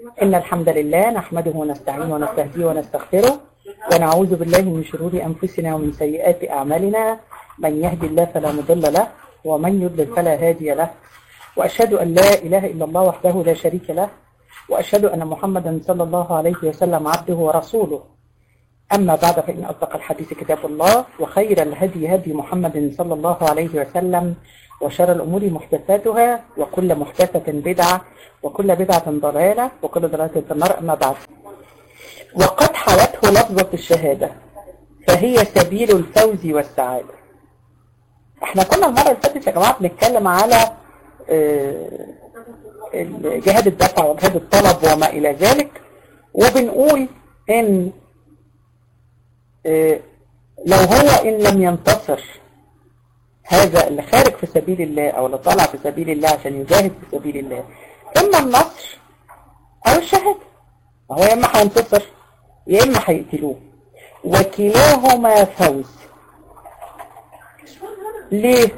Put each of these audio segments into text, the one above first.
إن الحمد لله نحمده ونستعينه ونستهديه ونستغفره ونعوذ بالله من شرور أنفسنا ومن سيئات أعمالنا من يهدي الله فلا مضل له ومن يضلل فلا هادي له وأشهد أن لا إله إلا الله وحده لا شريك له وأشهد أن محمدا صلى الله عليه وسلم عبده ورسوله أما بعد فإن أصدق الحديث كتاب الله وخير الهدي هدي محمد صلى الله عليه وسلم وشر الأمور محدثاتها وكل محدثة بدعة وكل بدعة ضلالة وكل ضلالة في النار أما بعد وقد حوته لفظة الشهادة فهي سبيل الفوز والسعادة احنا كنا المرة اللي فاتت يا جماعة بنتكلم على آه، جهاد الدفع وجهاد الطلب وما إلى ذلك وبنقول إن آه، لو هو إن لم ينتصر هذا اللي خارج في سبيل الله أو اللي طالع في سبيل الله عشان يجاهد في سبيل الله إما النصر أو الشهادة هو يا إما هينتصر يا إما هيقتلوه وكلاهما فوز ليه؟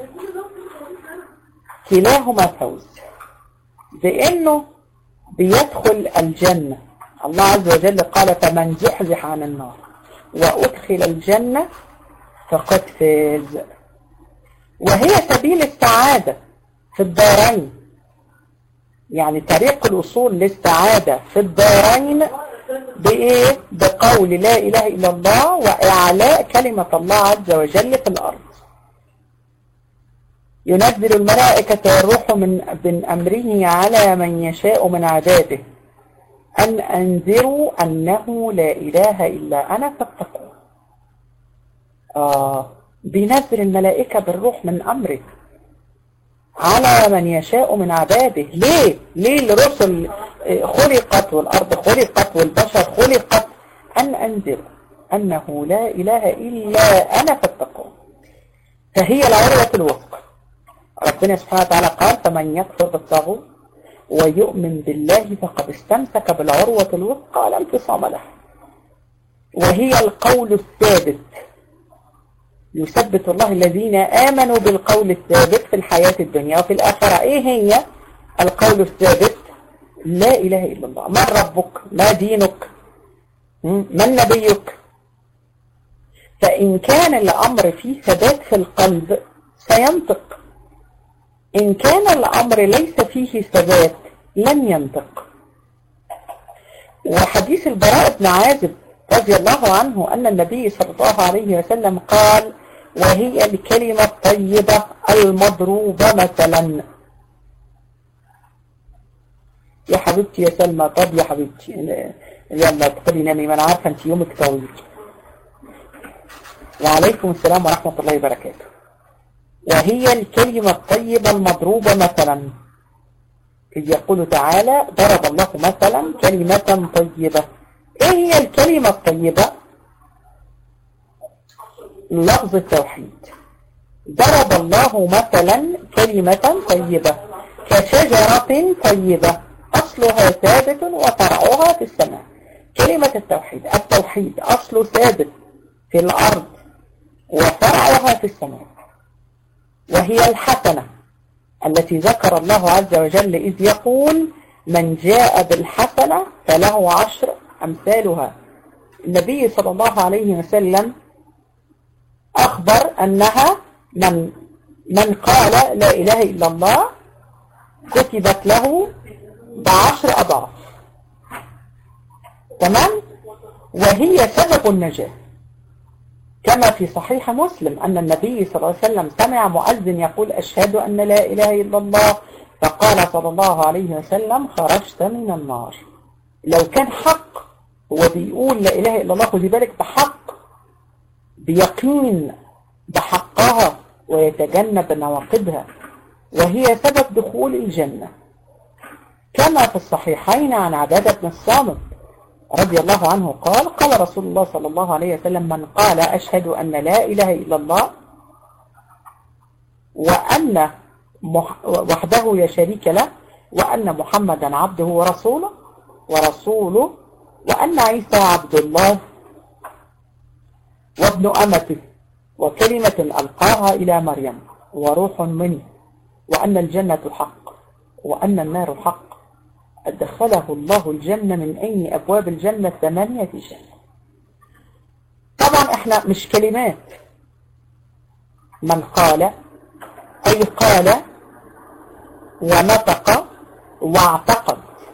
كلاهما فوز بأنه بيدخل الجنة الله عز وجل قال فمن زحزح عن النار وأدخل الجنة فقد فاز وهي سبيل السعادة في الدارين يعني طريق الوصول للسعادة في الدارين بإيه؟ بقول لا إله إلا الله وإعلاء كلمة الله عز وجل في الأرض ينزل الملائكة والروح من, من أمره على من يشاء من عباده أن أنذروا أنه لا إله إلا أنا فاتقون آه بينزل الملائكة بالروح من أمره على من يشاء من عباده ليه؟ ليه الرسل خلقت والأرض خلقت والبشر خلقت أن أنذروا أنه لا إله إلا أنا فاتقون فهي العروة الوثقى ربنا سبحانه وتعالى قال فمن يكفر بالطاغوت ويؤمن بالله فقد استمسك بالعروة الوثقى لا انفصام لها وهي القول الثابت يثبت الله الذين آمنوا بالقول الثابت في الحياة الدنيا وفي الآخرة إيه هي القول الثابت لا إله إلا الله من ربك ما دينك من نبيك فإن كان الأمر فيه ثبات في القلب سينطق إن كان الأمر ليس فيه ثبات لن ينطق وحديث البراء بن عازب رضي الله عنه أن النبي صلى الله عليه وسلم قال وهي الكلمة الطيبة المضروبة مثلا يا حبيبتي يا سلمى طب يا حبيبتي يلا ادخلي نامي ما انا عارفه انت يومك طويل وعليكم السلام ورحمة الله وبركاته وهي الكلمة الطيبة المضروبة مثلا إذ يقول تعالى ضرب الله مثلا كلمة طيبة إيه هي الكلمة الطيبة لفظ التوحيد ضرب الله مثلا كلمة طيبة كشجرة طيبة أصلها ثابت وفرعها في السماء كلمة التوحيد التوحيد أصله ثابت في الأرض وفرعها في السماء وهي الحسنة التي ذكر الله عز وجل إذ يقول من جاء بالحسنة فله عشر أمثالها النبي صلى الله عليه وسلم أخبر أنها من من قال لا إله إلا الله كتبت له بعشر أضعاف تمام وهي سبب النجاة كما في صحيح مسلم أن النبي صلى الله عليه وسلم سمع مؤذن يقول أشهد أن لا إله إلا الله فقال صلى الله عليه وسلم خرجت من النار لو كان حق هو بيقول لا إله إلا الله خذي بالك بحق بيقين بحقها ويتجنب نواقضها وهي سبب دخول الجنة كما في الصحيحين عن عبادة بن الصامت رضي الله عنه قال قال رسول الله صلى الله عليه وسلم من قال أشهد أن لا إله إلا الله وأن وحده لا شريك له وأن محمدا عبده ورسوله ورسوله وأن عيسى عبد الله وابن أمته وكلمة ألقاها إلى مريم وروح منه وأن الجنة حق وأن النار حق أدخله الله الجنة من أي أبواب الجنة الثمانية جنة طبعا احنا مش كلمات من قال أي قال ونطق واعتقد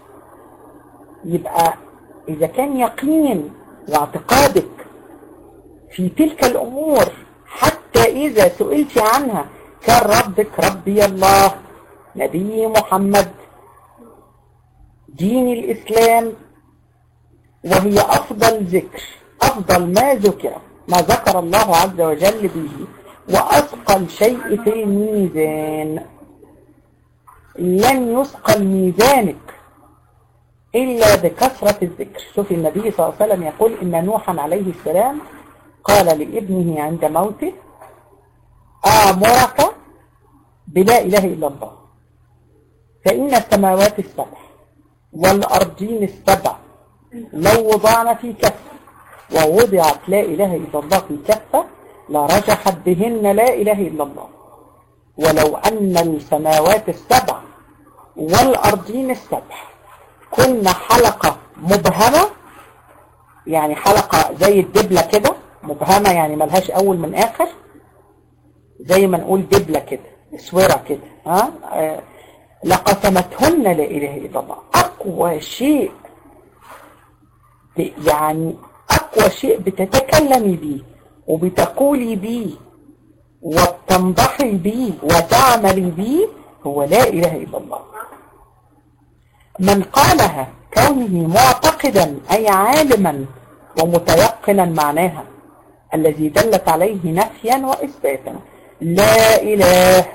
يبقى إذا كان يقين واعتقادك في تلك الأمور حتى إذا سئلت عنها كان ربك ربي الله نبي محمد دين الإسلام وهي أفضل ذكر أفضل ما ذكر ما ذكر الله عز وجل به وأثقل شيء في الميزان لن يثقل ميزانك إلا بكثرة الذكر شوف النبي صلى الله عليه وسلم يقول إن نوحا عليه السلام قال لابنه عند موته آمرك بلا إله إلا الله فإن السماوات السبع والأرضين السبع لو وضعنا في كفة ووضعت لا إله إلا الله في كفة لرجحت بهن لا إله إلا الله ولو أن السماوات السبع والأرضين السبع كنا حلقة مبهمة يعني حلقة زي الدبلة كده مبهمة يعني ملهاش أول من آخر زي ما نقول دبلة كده اسورة كده ها آه لقسمتهن لا إله إلا الله أقوى شيء يعني أقوى شيء بتتكلمي بيه وبتقولي بيه وبتنضحي بيه وتعملي بيه هو لا إله إلا الله من قالها كونه معتقدا أي عالما ومتيقنا معناها الذي دلت عليه نفيا وإثباتا لا إله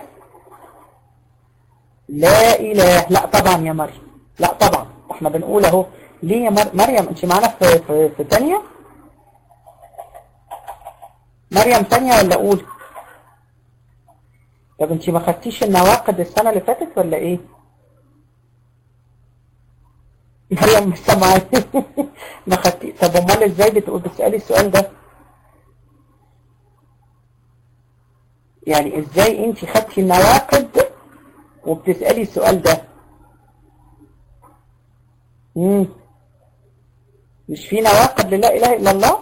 لا إله لا طبعا يا مريم لا طبعا احنا بنقول اهو ليه يا مر... مريم انت معانا في في, في تانية مريم تانية ولا اقول طب انت ما خدتيش النواقد السنة اللي فاتت ولا ايه مريم مش سامعاني ما خدتي طب امال ازاي بتقول بتسألي السؤال ده يعني ازاي انت خدتي النواقد وبتسألي السؤال ده مم. مش في نواقد للا إله إلا الله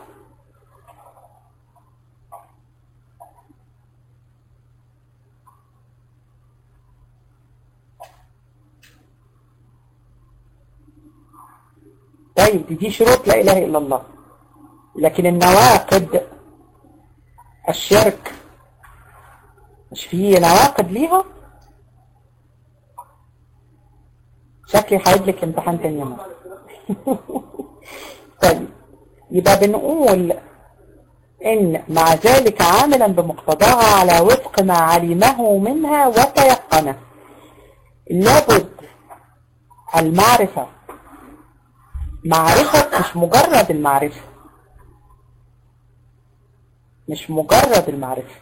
طيب دي, دي شروط لا إله إلا الله لكن النواقد الشرك مش في نواقد ليها شكلي هيجيلك امتحان تاني مرة طيب يبقى بنقول ان مع ذلك عاملا بمقتضاها على وفق ما علمه منها وتيقنه لابد المعرفة معرفة مش مجرد المعرفة مش مجرد المعرفة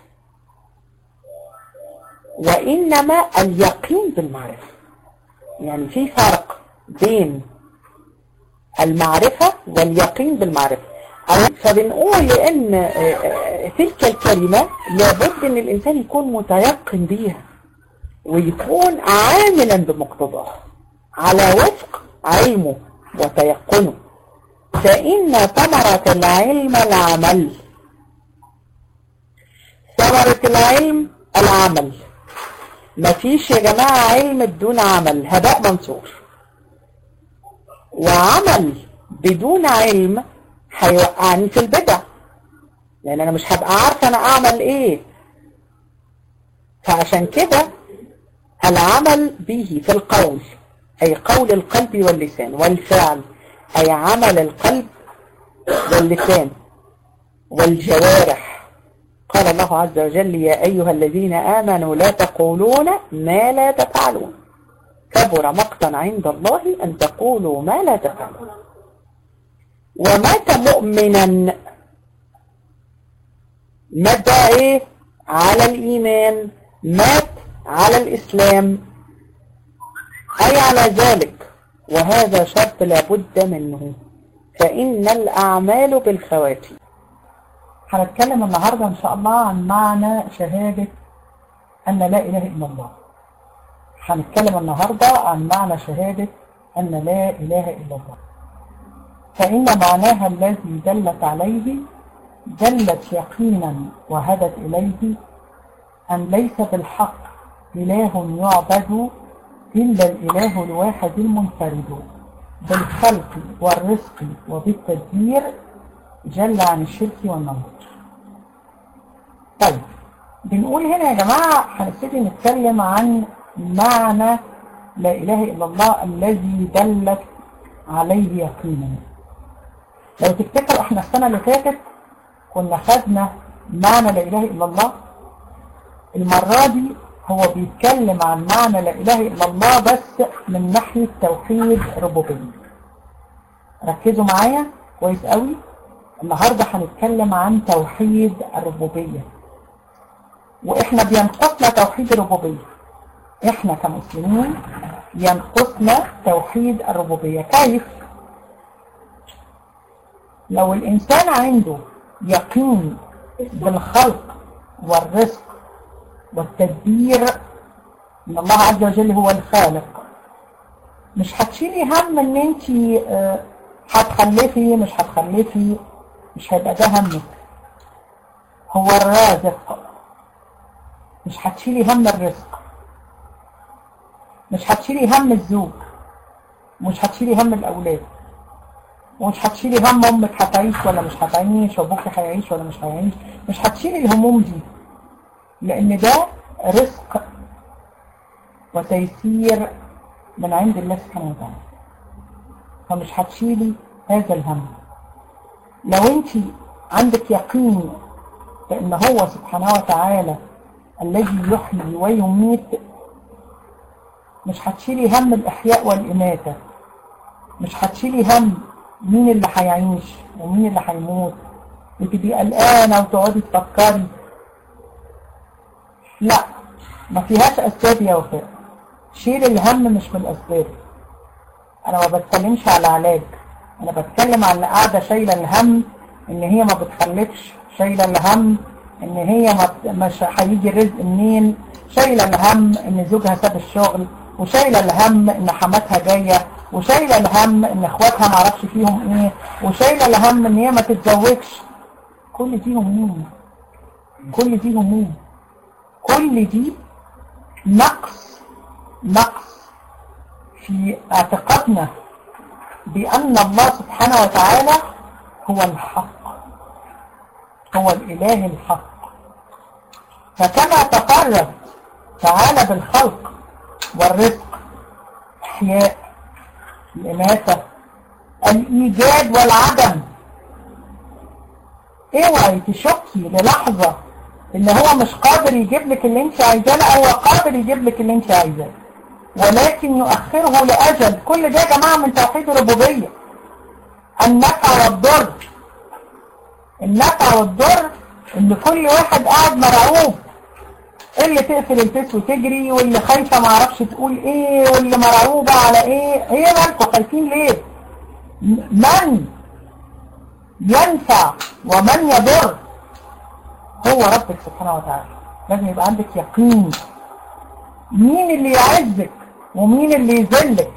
وإنما اليقين بالمعرفة يعني في فرق بين المعرفة واليقين بالمعرفة فبنقول لأن تلك الكلمة لابد أن الإنسان يكون متيقن بيها ويكون عاملا بمقتضاها على وفق علمه وتيقنه فإن ثمرة العلم العمل ثمرة العلم العمل مفيش يا جماعة علم بدون عمل هباء منصور وعمل بدون علم هيوقعني في البدع لان انا مش هبقى عارفه انا اعمل ايه فعشان كده العمل به في القول اي قول القلب واللسان والفعل اي عمل القلب واللسان والجوارح قال الله عز وجل يا أيها الذين آمنوا لا تقولون ما لا تفعلون كبر مقتا عند الله أن تقولوا ما لا تفعلون ومات مؤمنا مات ايه على الإيمان مات على الإسلام أي على ذلك وهذا شرط لابد منه فإن الأعمال بالخواتيم هنتكلم النهاردة إن شاء الله عن معنى شهادة أن لا إله إلا الله هنتكلم النهاردة عن معنى شهادة أن لا إله إلا الله فإن معناها الذي دلت عليه دلت يقينا وهدت إليه أن ليس بالحق إله يعبد إلا الإله الواحد المنفرد بالخلق والرزق وبالتدبير جل عن الشرك والنظر طيب بنقول هنا يا جماعة هنبتدي نتكلم عن معنى لا إله إلا الله الذي دلت عليه يقينا لو تفتكروا احنا السنة اللي فاتت كنا خدنا معنى لا إله إلا الله المرة دي هو بيتكلم عن معنى لا إله إلا الله بس من ناحية توحيد ربوبية ركزوا معايا كويس قوي النهاردة هنتكلم عن توحيد الربوبية وإحنا بينقصنا توحيد الربوبية إحنا كمسلمين ينقصنا توحيد الربوبية كيف؟ لو الإنسان عنده يقين بالخلق والرزق والتدبير ان الله عز وجل هو الخالق مش هتشيلي هم ان انت هتخلفي مش هتخلفي مش هيبقى ده همك هو الرازق مش هتشيلي هم الرزق مش هتشيلي هم الزوج مش هتشيلي هم الاولاد ومش هتشيلي هم امك هتعيش ولا مش هتعيش وابوك هيعيش ولا مش هيعيش مش هتشيلي الهموم دي لان ده رزق وتيسير من عند الله سبحانه وتعالى فمش هتشيلي هذا الهم لو انت عندك يقين بان هو سبحانه وتعالى الذي يحيي ويميت مش هتشيلي هم الاحياء والاماته مش هتشيلي هم مين اللي هيعيش ومين اللي هيموت وتبقي قلقانه وتقعدي تفكري لا ما فيهاش اسباب يا وفاء شيل الهم مش من الاسباب انا ما بتكلمش على علاج انا بتكلم على اللي قاعده شايله الهم ان هي ما بتخلفش شايله الهم ان هي ما مش هيجي الرزق منين شايله الهم ان زوجها ساب الشغل وشايله الهم ان حماتها جايه وشايله الهم ان اخواتها ما اعرفش فيهم ايه وشايله الهم ان هي ما تتزوجش كل دي هموم كل دي هموم كل دي نقص نقص في اعتقادنا بأن الله سبحانه وتعالى هو الحق هو الإله الحق فكما تفرد تعالى بالخلق والرزق إحياء الإماتة الإيجاد والعدم اوعي تشكي للحظة ان هو مش قادر يجيب لك اللي انت عايزاه لا هو قادر يجيب لك اللي انت عايزاه ولكن يؤخره لأجل كل ده يا جماعة من توحيد الربوبية النفع والضر النفع والضر ان كل واحد قاعد مرعوب اللي تقفل الفيس وتجري واللي خايفة معرفش تقول ايه واللي مرعوبة على ايه ايه مالكم خايفين ليه من ينفع ومن يضر هو ربك سبحانه وتعالى لازم يبقى عندك يقين مين اللي يعزك ومين اللي يذلك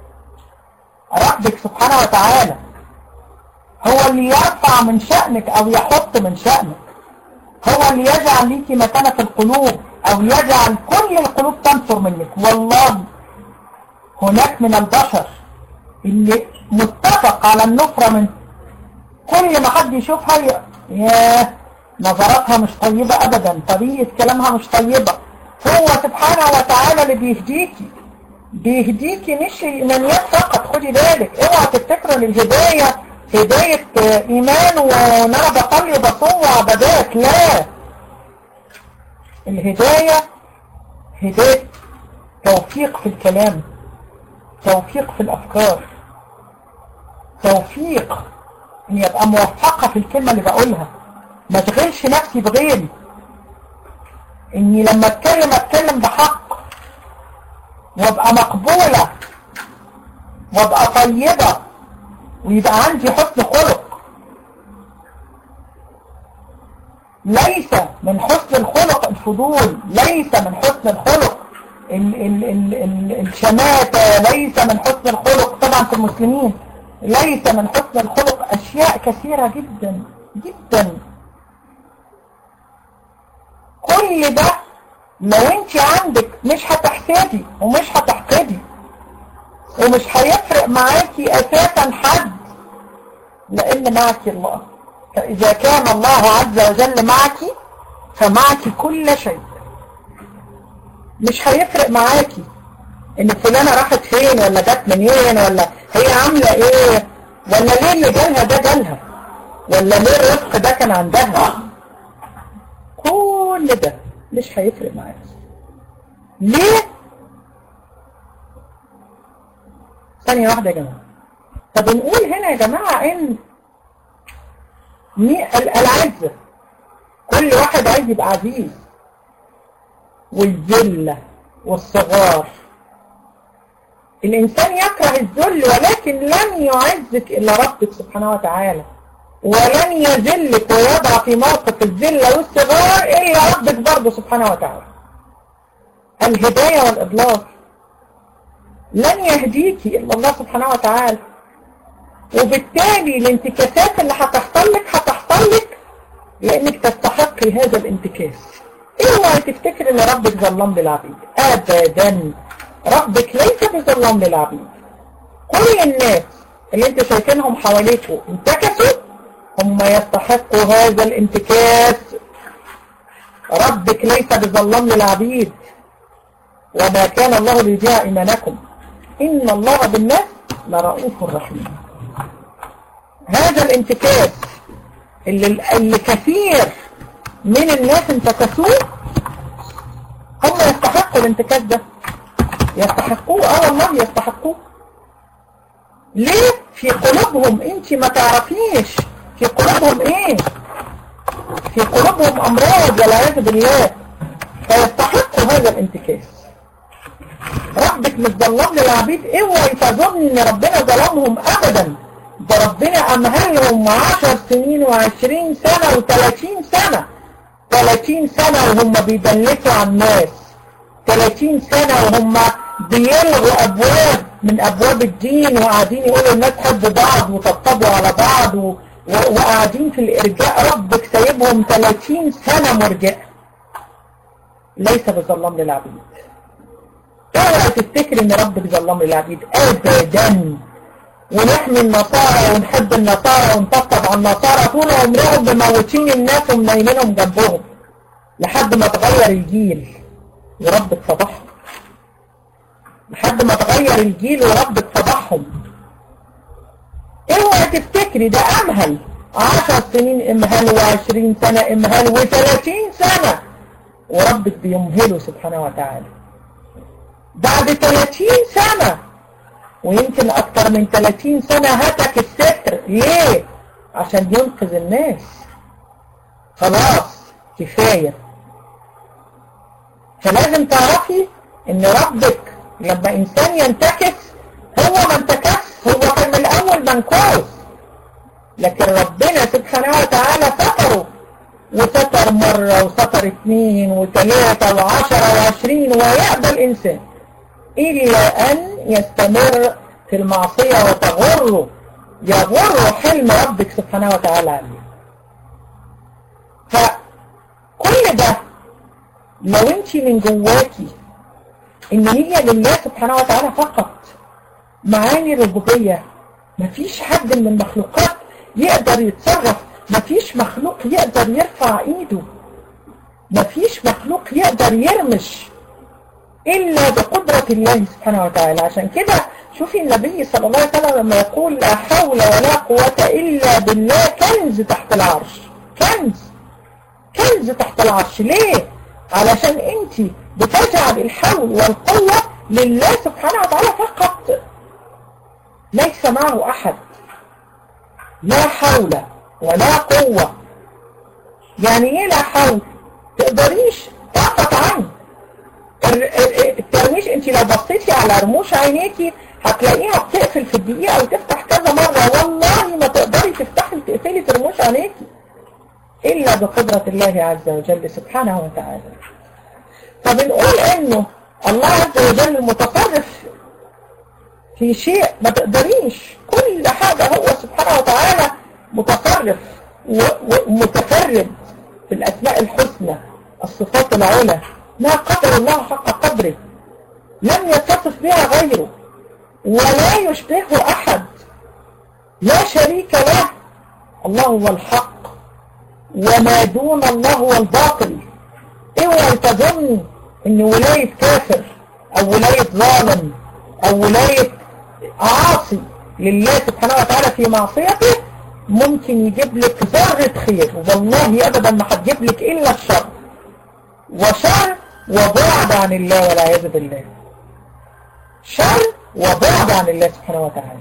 ربك سبحانه وتعالى هو اللي يرفع من شأنك او يحط من شأنك هو اللي يجعل ليكي مكانة في القلوب او يجعل كل القلوب تنفر منك والله هناك من البشر اللي متفق على النفرة من كل ما حد يشوفها ياه نظراتها مش طيبة ابدا طريقة كلامها مش طيبة هو سبحانه وتعالى اللي بيهديكي بيهديكي مش ايمانيات فقط خدي بالك اوعى تفتكروا ان الهداية هداية ايمان وان انا بصلي وبصوم وعبادات لا الهداية هداية توفيق في الكلام توفيق في الافكار توفيق ان يبقى موفقة في الكلمة اللي بقولها ما تغيرش نفسي بغيري اني لما اتكلم اتكلم بحق وابقى مقبولة وابقى طيبة ويبقى عندي حسن خلق ليس من حسن الخلق الفضول ليس من حسن الخلق ال ال ال ال الشماتة ليس من حسن الخلق طبعا في المسلمين ليس من حسن الخلق أشياء كثيرة جدا جدا كل ده لو انت عندك مش هتحسدي ومش هتحقدي ومش هيفرق معاكي اساسا حد لان معك الله فاذا كان الله عز وجل معك فمعك كل شيء مش هيفرق معاكي ان فلانة راحت فين ولا جت منين ولا هي عاملة ايه ولا ليه اللي جالها ده جالها ولا ليه الرزق ده كان عندها كل ده مش هيفرق معاكي ليه ثانية واحدة يا جماعة طب نقول هنا يا جماعة ان العزة كل واحد عايز يبقى عزيز والذلة والصغار الإنسان يكره الذل ولكن لن يعزك إلا ربك سبحانه وتعالى ولن يذلك ويضع في موقف الذلة والصغار إلا ربك برضه سبحانه وتعالى الهداية والإضلال لن يهديك إلا الله سبحانه وتعالى وبالتالي الانتكاسات اللي هتحصل لك هتحصل لك لأنك تستحقي هذا الانتكاس اوعي تفتكر ان ربك ظلام للعبيد ابدا ربك ليس بظلام للعبيد كل الناس اللي انت شايفينهم حواليكوا انتكسوا هم يستحقوا هذا الانتكاس ربك ليس بظلام للعبيد وما كان الله ليضيع ايمانكم ان الله بالناس لرؤوف رحيم هذا الانتكاس اللي, اللي كثير من الناس انتكسوه هم يستحقوا الانتكاس ده يستحقوه اه والله يستحقوه ليه في قلوبهم انت ما تعرفيش في قلوبهم ايه في قلوبهم امراض والعياذ بالله فيستحقوا هذا الانتكاس ربك مش ظلم للعبيد اوعي تظن ان ربنا ظلمهم ابدا ده ربنا امهلهم 10 سنين و20 سنة و30 سنة 30 سنة وهم بيدلسوا على الناس 30 سنة وهم بيلغوا أبواب من أبواب الدين وقاعدين يقولوا الناس حب بعض وطبطبوا على بعض و... و... وقاعدين في الإرجاء ربك سايبهم 30 سنة مرجئة ليس بظلام للعبيد اوعى تفتكر ان ربك ظلام للعبيد ابدا ونحمي النصارى ونحب النصارى ونطبطب على النصارى طول عمرهم مموتين الناس ومنيمينهم جنبهم لحد ما تغير الجيل وربك فضحهم لحد ما تغير الجيل وربك فضحهم اوعى تفتكري ده امهل عشر سنين امهال وعشرين سنة امهال وثلاثين سنة وربك بيمهله سبحانه وتعالى بعد ثلاثين سنة ويمكن أكتر من 30 سنة هتك السحر ليه؟ عشان ينقذ الناس خلاص كفاية فلازم تعرفي ان ربك لما انسان ينتكس هو ما انتكس هو كان من الاول منكوس لكن ربنا سبحانه وتعالى ستره وستر مرة وستر اثنين وثلاثة وعشرة وعشرين ويقبل انسان إلا أن يستمر في المعصية وتغره يغر حلم ربك سبحانه وتعالى عليه فكل ده لو انت من جواكي ان هي لله سبحانه وتعالى فقط معاني الربوبية مفيش حد من المخلوقات يقدر يتصرف مفيش مخلوق يقدر يرفع ايده مفيش مخلوق يقدر يرمش إلا بقدرة الله سبحانه وتعالى عشان كده شوفي النبي صلى الله عليه وسلم لما يقول لا حول ولا قوة إلا بالله كنز تحت العرش كنز كنز تحت العرش ليه؟ علشان انت بتجعل الحول والقوة لله سبحانه وتعالى فقط ليس معه أحد لا حول ولا قوة يعني ايه لا حول تقدريش تعطف عنه الترميش انت لو بصيتي على رموش عينيكي هتلاقيها بتقفل في الدقيقة وتفتح كذا مرة والله ما تقدري تفتحي وتقفلي في رموش عينيكي إلا بقدرة الله عز وجل سبحانه وتعالى فبنقول انه الله عز وجل المتصرف في شيء ما تقدريش كل حاجة هو سبحانه وتعالى متصرف ومتفرد في الأسماء الحسنى الصفات العلى ما قدر الله حق قدره لم يتصف بها غيره ولا يشبهه أحد لا شريك له الله هو الحق وما دون الله هو الباطل اوعى تظن ان ولاية كافر او ولاية ظالم او ولاية عاصي لله سبحانه وتعالى في معصيته ممكن يجيب لك ذرة خير والله ابدا ما هتجيب لك الا الشر وشر وبعد عن الله والعياذ بالله شر وبعد عن الله سبحانه وتعالى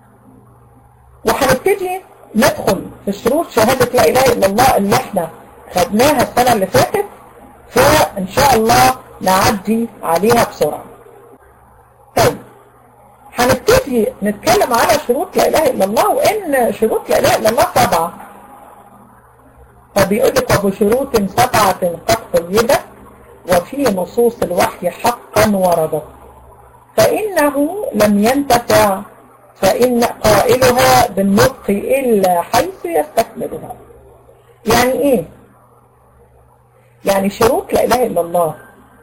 وهنبتدي ندخل في شروط شهادة لا إله إلا الله اللي احنا خدناها السنة اللي فاتت فإن شاء الله نعدي عليها بسرعة طيب هنبتدي نتكلم على شروط لا إله إلا الله وإن شروط لا إله إلا الله سبعة فبيقول لك وبشروط سبعة قد قيدت وفي نصوص الوحي حقا وردت فإنه لم ينتفع فإن قائلها بالنطق إلا حيث يستكملها يعني إيه؟ يعني شروط لا إله إلا الله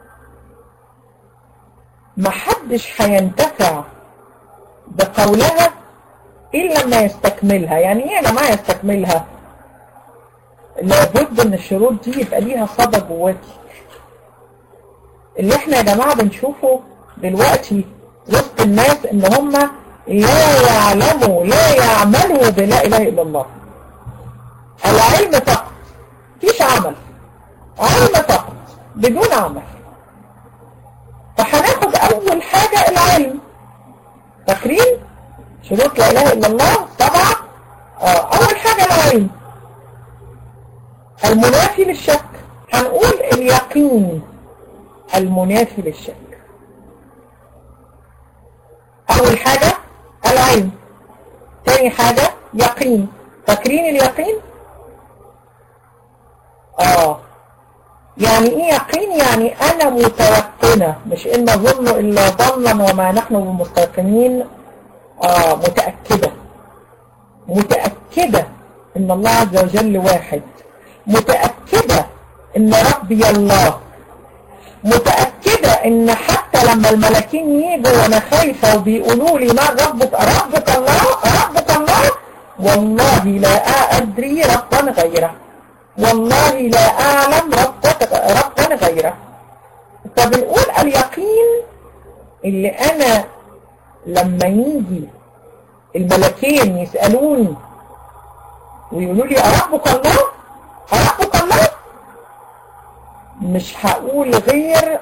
ما حدش هينتفع بقولها إلا لما يستكملها يعني إيه يا جماعة يستكملها؟ لابد ان الشروط دي يبقى ليها صدى جواكي اللي احنا يا جماعة بنشوفه دلوقتي وسط الناس ان هم لا يعلموا لا يعملوا بلا اله الا الله العلم فقط مفيش عمل علم فقط بدون عمل فهناخد اول حاجة العلم فاكرين شروط لا اله الا الله سبعة اه اول حاجة العلم المنافي للشك هنقول اليقين المنافي للشك أول حاجة العلم تاني حاجة يقين فاكرين اليقين؟ آه يعني إيه يقين؟ يعني أنا متيقنة مش إن ظن إلا ظنا وما نحن بمستيقنين آه متأكدة متأكدة إن الله عز وجل واحد متأكدة ان ربي الله متأكدة ان حتى لما الملاكين يجوا وانا خايفة وبيقولوا لي ما ربك ربك الله ربك الله والله لا أدري ربا غيره والله لا أعلم ربك ربا غيره فبنقول اليقين اللي أنا لما يجي الملكين يسألوني ويقولوا لي أربك الله أربك الله مش هقول غير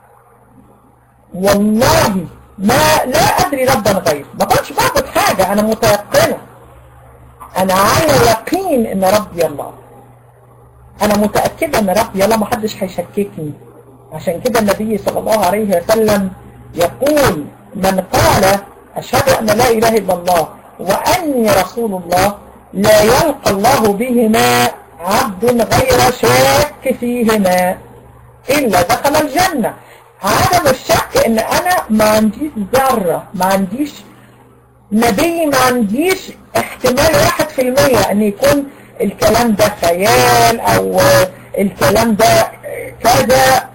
والله ما لا أدري ربا غير ما كنتش بعبد حاجة أنا متيقنة أنا على يقين إن ربي الله أنا متأكدة إن ربي الله ما حدش هيشككني عشان كده النبي صلى الله عليه وسلم يقول من قال أشهد أن لا إله إلا الله وأني رسول الله لا يلقى الله بهما عبد غير شاك فيهما إلا دخل الجنة عدم الشك إن أنا ما عنديش ذرة ما عنديش نبي ما عنديش احتمال واحد في المية أن يكون الكلام ده خيال أو الكلام ده كذا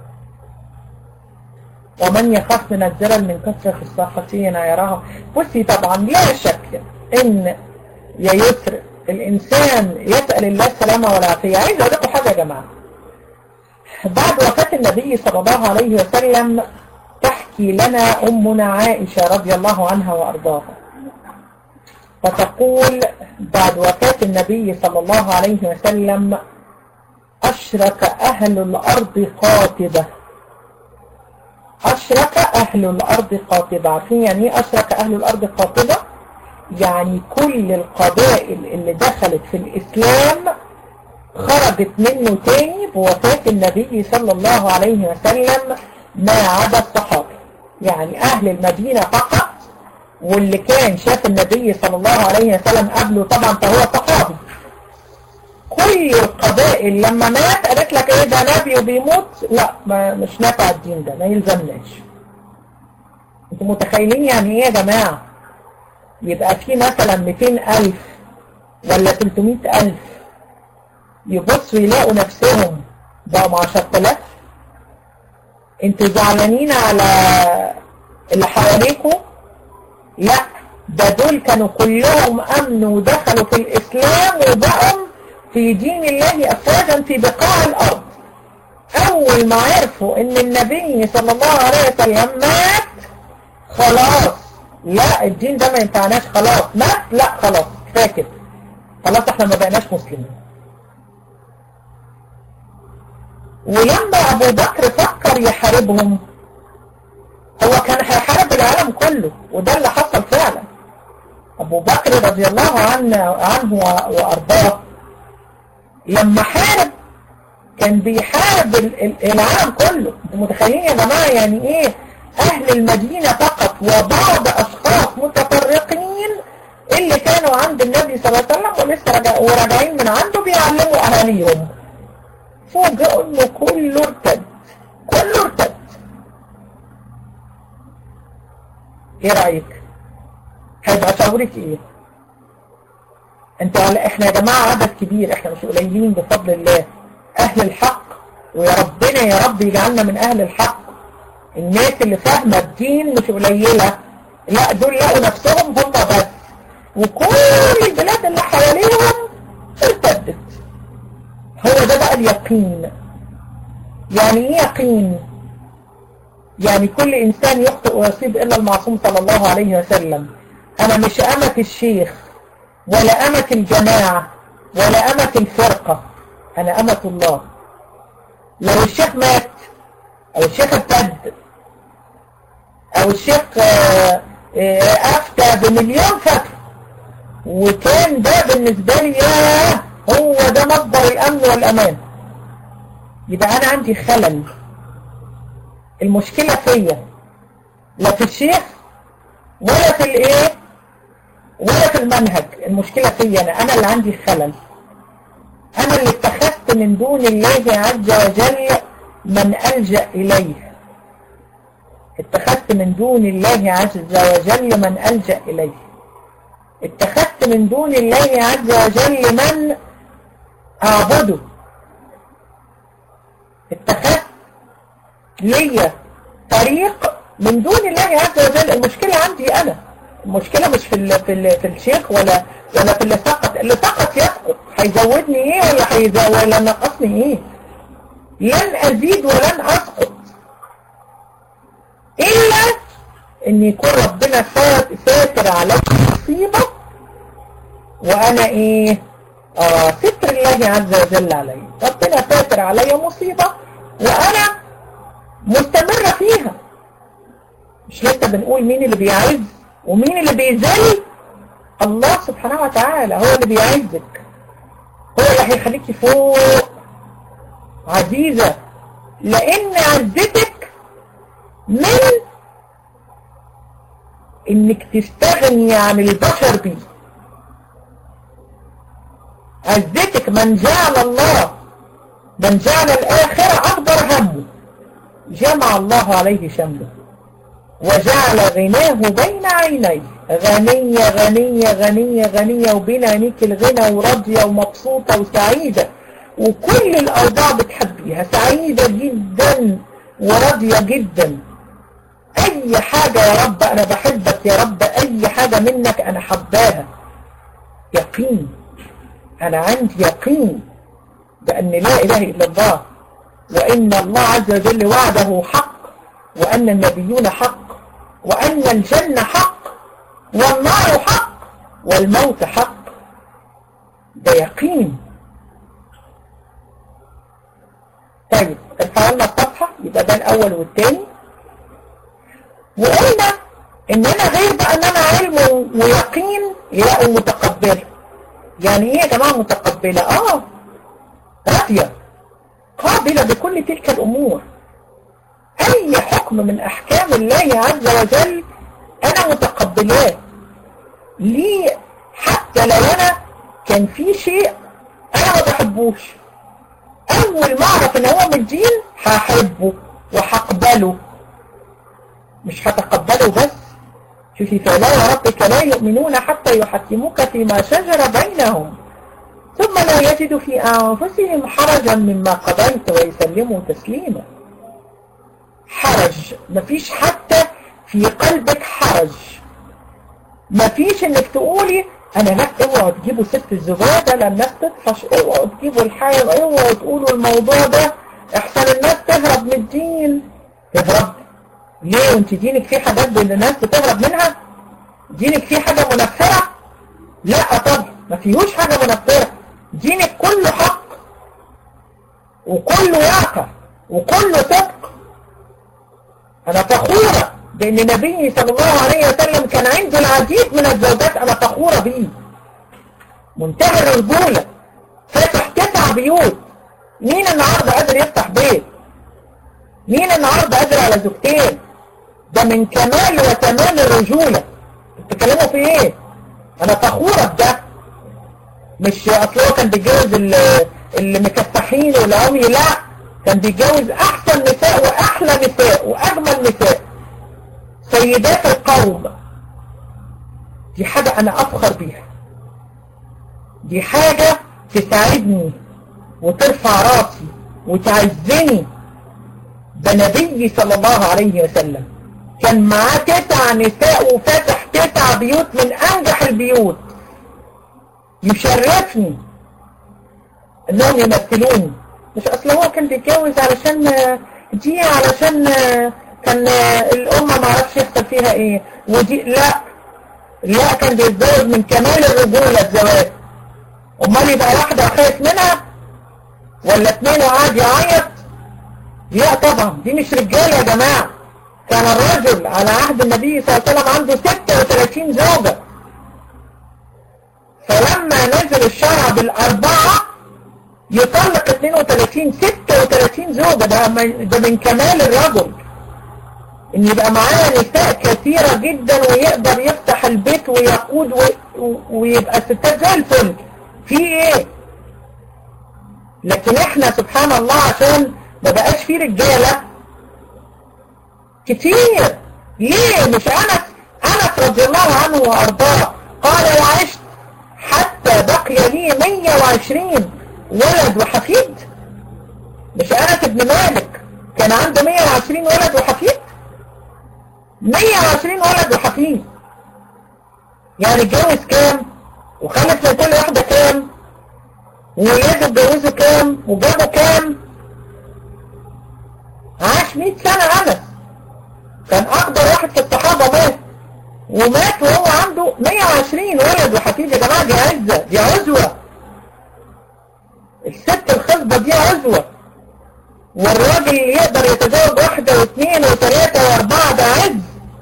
ومن يخاف من الزلل من كثرة الساقطين يراها بصي طبعا لا شك ان يا يسر الانسان يسأل الله السلامة والعافية عايز اقول لكم حاجة يا جماعة بعد وفاة النبي صلى الله عليه وسلم تحكي لنا امنا عائشة رضي الله عنها وارضاها فتقول بعد وفاة النبي صلى الله عليه وسلم أشرك أهل الأرض قاطبة أشرك أهل الأرض قاطبة عارفين يعني إيه أشرك أهل الأرض قاطبة؟ يعني كل القبائل اللي دخلت في الإسلام خرجت منه تاني بوفاة النبي صلى الله عليه وسلم ما عدا الصحابة يعني أهل المدينة فقط واللي كان شاف النبي صلى الله عليه وسلم قبله طبعا فهو صحابي كل القبائل لما مات قالت لك ايه ده نبي وبيموت لا ما مش نافع الدين ده ما يلزمناش انتوا متخيلين يعني ايه يا جماعة يبقى في مثلا 200 ألف ولا 300 ألف يبصوا يلاقوا نفسهم بقوا 10000 انتوا زعلانين على اللي حواليكم لا ده دول كانوا كلهم امنوا ودخلوا في الاسلام وبقوا في دين الله افواجا في بقاع الارض اول ما عرفوا ان النبي صلى الله عليه وسلم مات خلاص لا الدين ده ما ينفعناش خلاص مات لا خلاص كفايه كده خلاص احنا ما بقيناش مسلمين ولما ابو بكر فكر يحاربهم هو كان هيحارب العالم كله وده اللي حصل فعلا ابو بكر رضي الله عنه, عنه وارضاه لما حارب كان بيحارب العالم كله انتوا متخيلين يا جماعه يعني ايه اهل المدينه فقط وبعض اشخاص متفرقين اللي كانوا عند النبي صلى الله عليه وسلم ولسه راجع وراجعين من عنده بيعلموا اهاليهم فوجئوا انه كله ارتد كله ارتد ايه رأيك هيبقى شعورك ايه انت احنا يا جماعة عدد كبير احنا مش قليلين بفضل الله اهل الحق ويا ربنا يا رب يجعلنا من اهل الحق الناس اللي فاهمة الدين مش قليلة لا دول لقوا نفسهم هم بس وكل البلاد اللي حواليهم ارتدت هو ده بقى اليقين يعني ايه يقين يعني كل انسان يخطئ ويصيب الا المعصوم صلى الله عليه وسلم انا مش امة الشيخ ولا امة الجماعة ولا امة الفرقة انا امة الله لو الشيخ مات او الشيخ ارتد او الشيخ افتى بمليون فتوى وكان ده بالنسبة لي ياه هو ده مصدر الامن والامان يبقى انا عندي خلل المشكلة فيا لا في الشيخ ولا في الايه ولا في المنهج المشكلة فيا انا انا اللي عندي خلل انا اللي اتخذت من دون الله عز وجل من ألجأ إليه اتخذت من دون الله عز وجل من ألجأ إليه اتخذت من دون الله عز وجل من أعبده اتخذت ليا طريق من دون الله عز وجل المشكلة عندي أنا المشكلة مش في ال في, ال في الشيخ ولا ولا في اللي سقط اللي سقط يسقط هيزودني ايه ولا هيزود ولا نقصني ايه لن ازيد ولن اسقط الا ان يكون ربنا ساتر علي مصيبة وانا ايه اه ستر الله عز وجل علي ربنا ساتر علي مصيبة وانا مستمرة فيها مش لسه بنقول مين اللي بيعز ومين اللي بيذل الله سبحانه وتعالى هو اللي بيعزك هو اللي هيخليكي فوق عزيزة لان عزتك من انك تستغني عن البشر بيه عزتك من جعل الله من جعل الآخرة أكبر همه جمع الله عليه شمله وجعل غناه بين عينيه غنية غنية غنية غنية وبين عينيك الغنى وراضية ومبسوطة وسعيدة وكل الأوضاع بتحبيها سعيدة جدا وراضية جدا أي حاجة يا رب أنا بحبك يا رب أي حاجة منك أنا حباها يقين أنا عندي يقين بأن لا إله إلا الله وإن الله عز وجل وعده حق وأن النبيون حق وأن الجنة حق والنار حق والموت حق ده يقين طيب ارفع لنا الصفحة يبقى ده الأول والثاني وقلنا إن أنا غير بقى إن أنا علم ويقين يلاقوا متقبلة يعني إيه يا جماعة متقبلة؟ آه راضية قابلة بكل تلك الأمور أي حكم من أحكام الله عز وجل أنا متقبلاه ليه حتى لو أنا كان في شيء أنا ما احبوش اول ما اعرف ان هو من الدين هحبه وهقبله مش هتقبله بس شوفي فلا وربك لا يؤمنون حتى يحكموك فيما شجر بينهم ثم لا يجدوا في أنفسهم حرجا مما قضيت ويسلموا تسليما حرج مفيش حتى في قلبك حرج مفيش انك تقولي انا لا اوعوا تجيبوا ست الزبادة لا الناس تطفش اوعوا تجيبوا الحاجة اوعوا تقولوا الموضوع ده احسن الناس تهرب من الدين تهرب ليه وانت دينك فيه حاجات اللي الناس بتهرب منها دينك فيه حاجة منفرة لا طبعا ما فيهوش حاجة منفرة دينك كله حق وكله واقع وكله صدق انا فخورة بان نبي صلى الله عليه وسلم كان عنده العديد من الزوجات انا فخورة بيه منتهى الرجولة فاتح تسع بيوت مين النهاردة قادر يفتح بيت مين النهاردة قادر على زوجتين ده من كمال وتمام الرجولة بتتكلموا في ايه انا فخورة بده مش اصل هو كان بيتجوز اللي مكفحين والعمي لا كان بيتجوز احسن نساء واحلى نساء واجمل نساء سيدات القوم دي حاجة انا افخر بيها دي حاجة تساعدني وترفع راسي وتعزني ده نبي صلى الله عليه وسلم كان معاه تسع نساء وفتح تسع بيوت من انجح البيوت يشرفني انهم يمثلوني مش اصل هو كان بيتجوز علشان دي علشان كان الامه ما عرفش يحصل فيها ايه ودي لا لا كان بيتزوج من كمال الرجوله الزواج امال يبقى واحده خايف منها ولا اتنين وقعد يعيط لا طبعا دي مش رجاله يا جماعه كان الرجل على عهد النبي صلى الله عليه وسلم عنده 36 زوجه فلما نزل الشرع بالأربعة يطلق 32 36 زوجة ده ده من كمال الرجل ان يبقى معاه نساء كثيرة جدا ويقدر يفتح البيت ويقود ويبقى الستات زي الفل في ايه لكن احنا سبحان الله عشان ما بقاش في رجالة كتير ليه مش انس انس رضي الله عنه وارضاه قال وعشت حتى بقي لي 120 ولد وحفيد مش انس بن مالك كان عنده 120 ولد وحفيد 120 ولد وحفيد يعني اتجوز كام وخلف من كل واحدة كام وولاده اتجوزوا كام وجابوا كام عاش 100 سنة انس كان اقدر واحد في الصحابة مات ومات وهو عنده 120 ولد وحفيد يا جماعة دي عزة دي عزوة الست الخصبة دي عزوة والراجل اللي يقدر يتزوج واحدة واثنين وثلاثة واربعة ده عز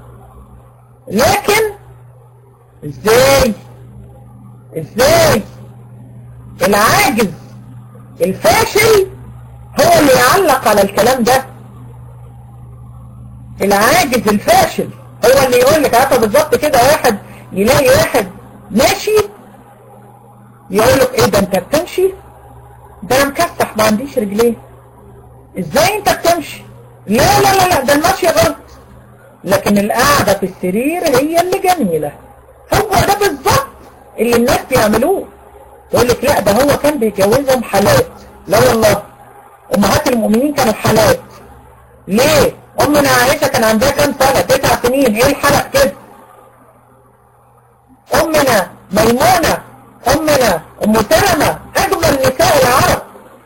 لكن ازاي ازاي العاجز الفاشل هو اللي يعلق على الكلام ده العاجز الفاشل هو اللي يقول لك عارفه بالظبط كده واحد يلاقي واحد ماشي يقول لك ايه ده انت بتمشي ده انا مكسح ما عنديش رجلين ازاي انت بتمشي لا لا لا لا ده المشي غلط لكن القعدة في السرير هي اللي جميلة هو ده بالظبط اللي الناس بيعملوه يقول لك لا ده هو كان بيجوزهم حالات لا والله امهات المؤمنين كانوا حالات ليه امنا عائشة كان عندها كام سنة تسع سنين ايه الحلق كده امنا ميمونة امنا ام سلمة اجمل نساء العرب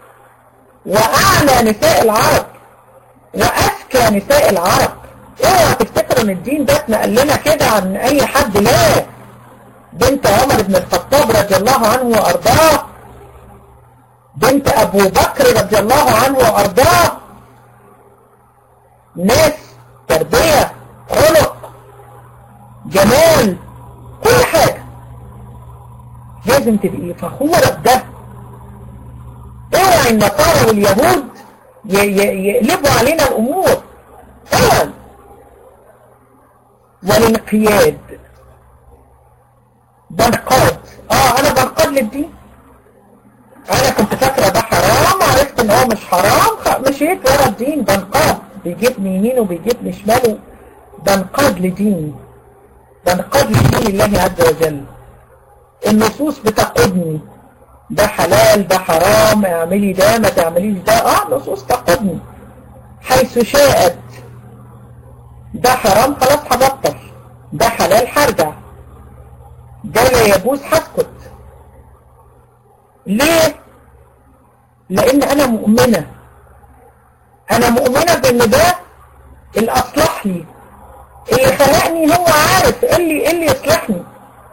واعلى نساء العرب واذكى نساء العرب اوعى تفتكروا ان الدين ده اتنقل لنا كده عن اي حد لا بنت عمر بن الخطاب رضي الله عنه وارضاه بنت ابو بكر رضي الله عنه وارضاه ناس تربية خلق جمال كل حاجة لازم تبقي فخورة بده اوعى النصارى واليهود يقلبوا علينا الامور اوعى والانقياد بنقاد اه انا بنقاد للدين انا كنت فاكرة مشيت ورا الدين بنقاد بيجيبني يمين وبيجيبني شمال بنقاد لدين بنقاد لدين الله عز وجل النصوص بتقودني ده حلال ده حرام اعملي ده ما تعمليش ده اه نصوص تقودني حيث شاءت ده حرام خلاص هبطل ده حلال هرجع ده لا يجوز هسكت ليه لان انا مؤمنة انا مؤمنة بان ده الاصلح لي اللي خلقني هو عارف ايه اللي ايه اللي يصلحني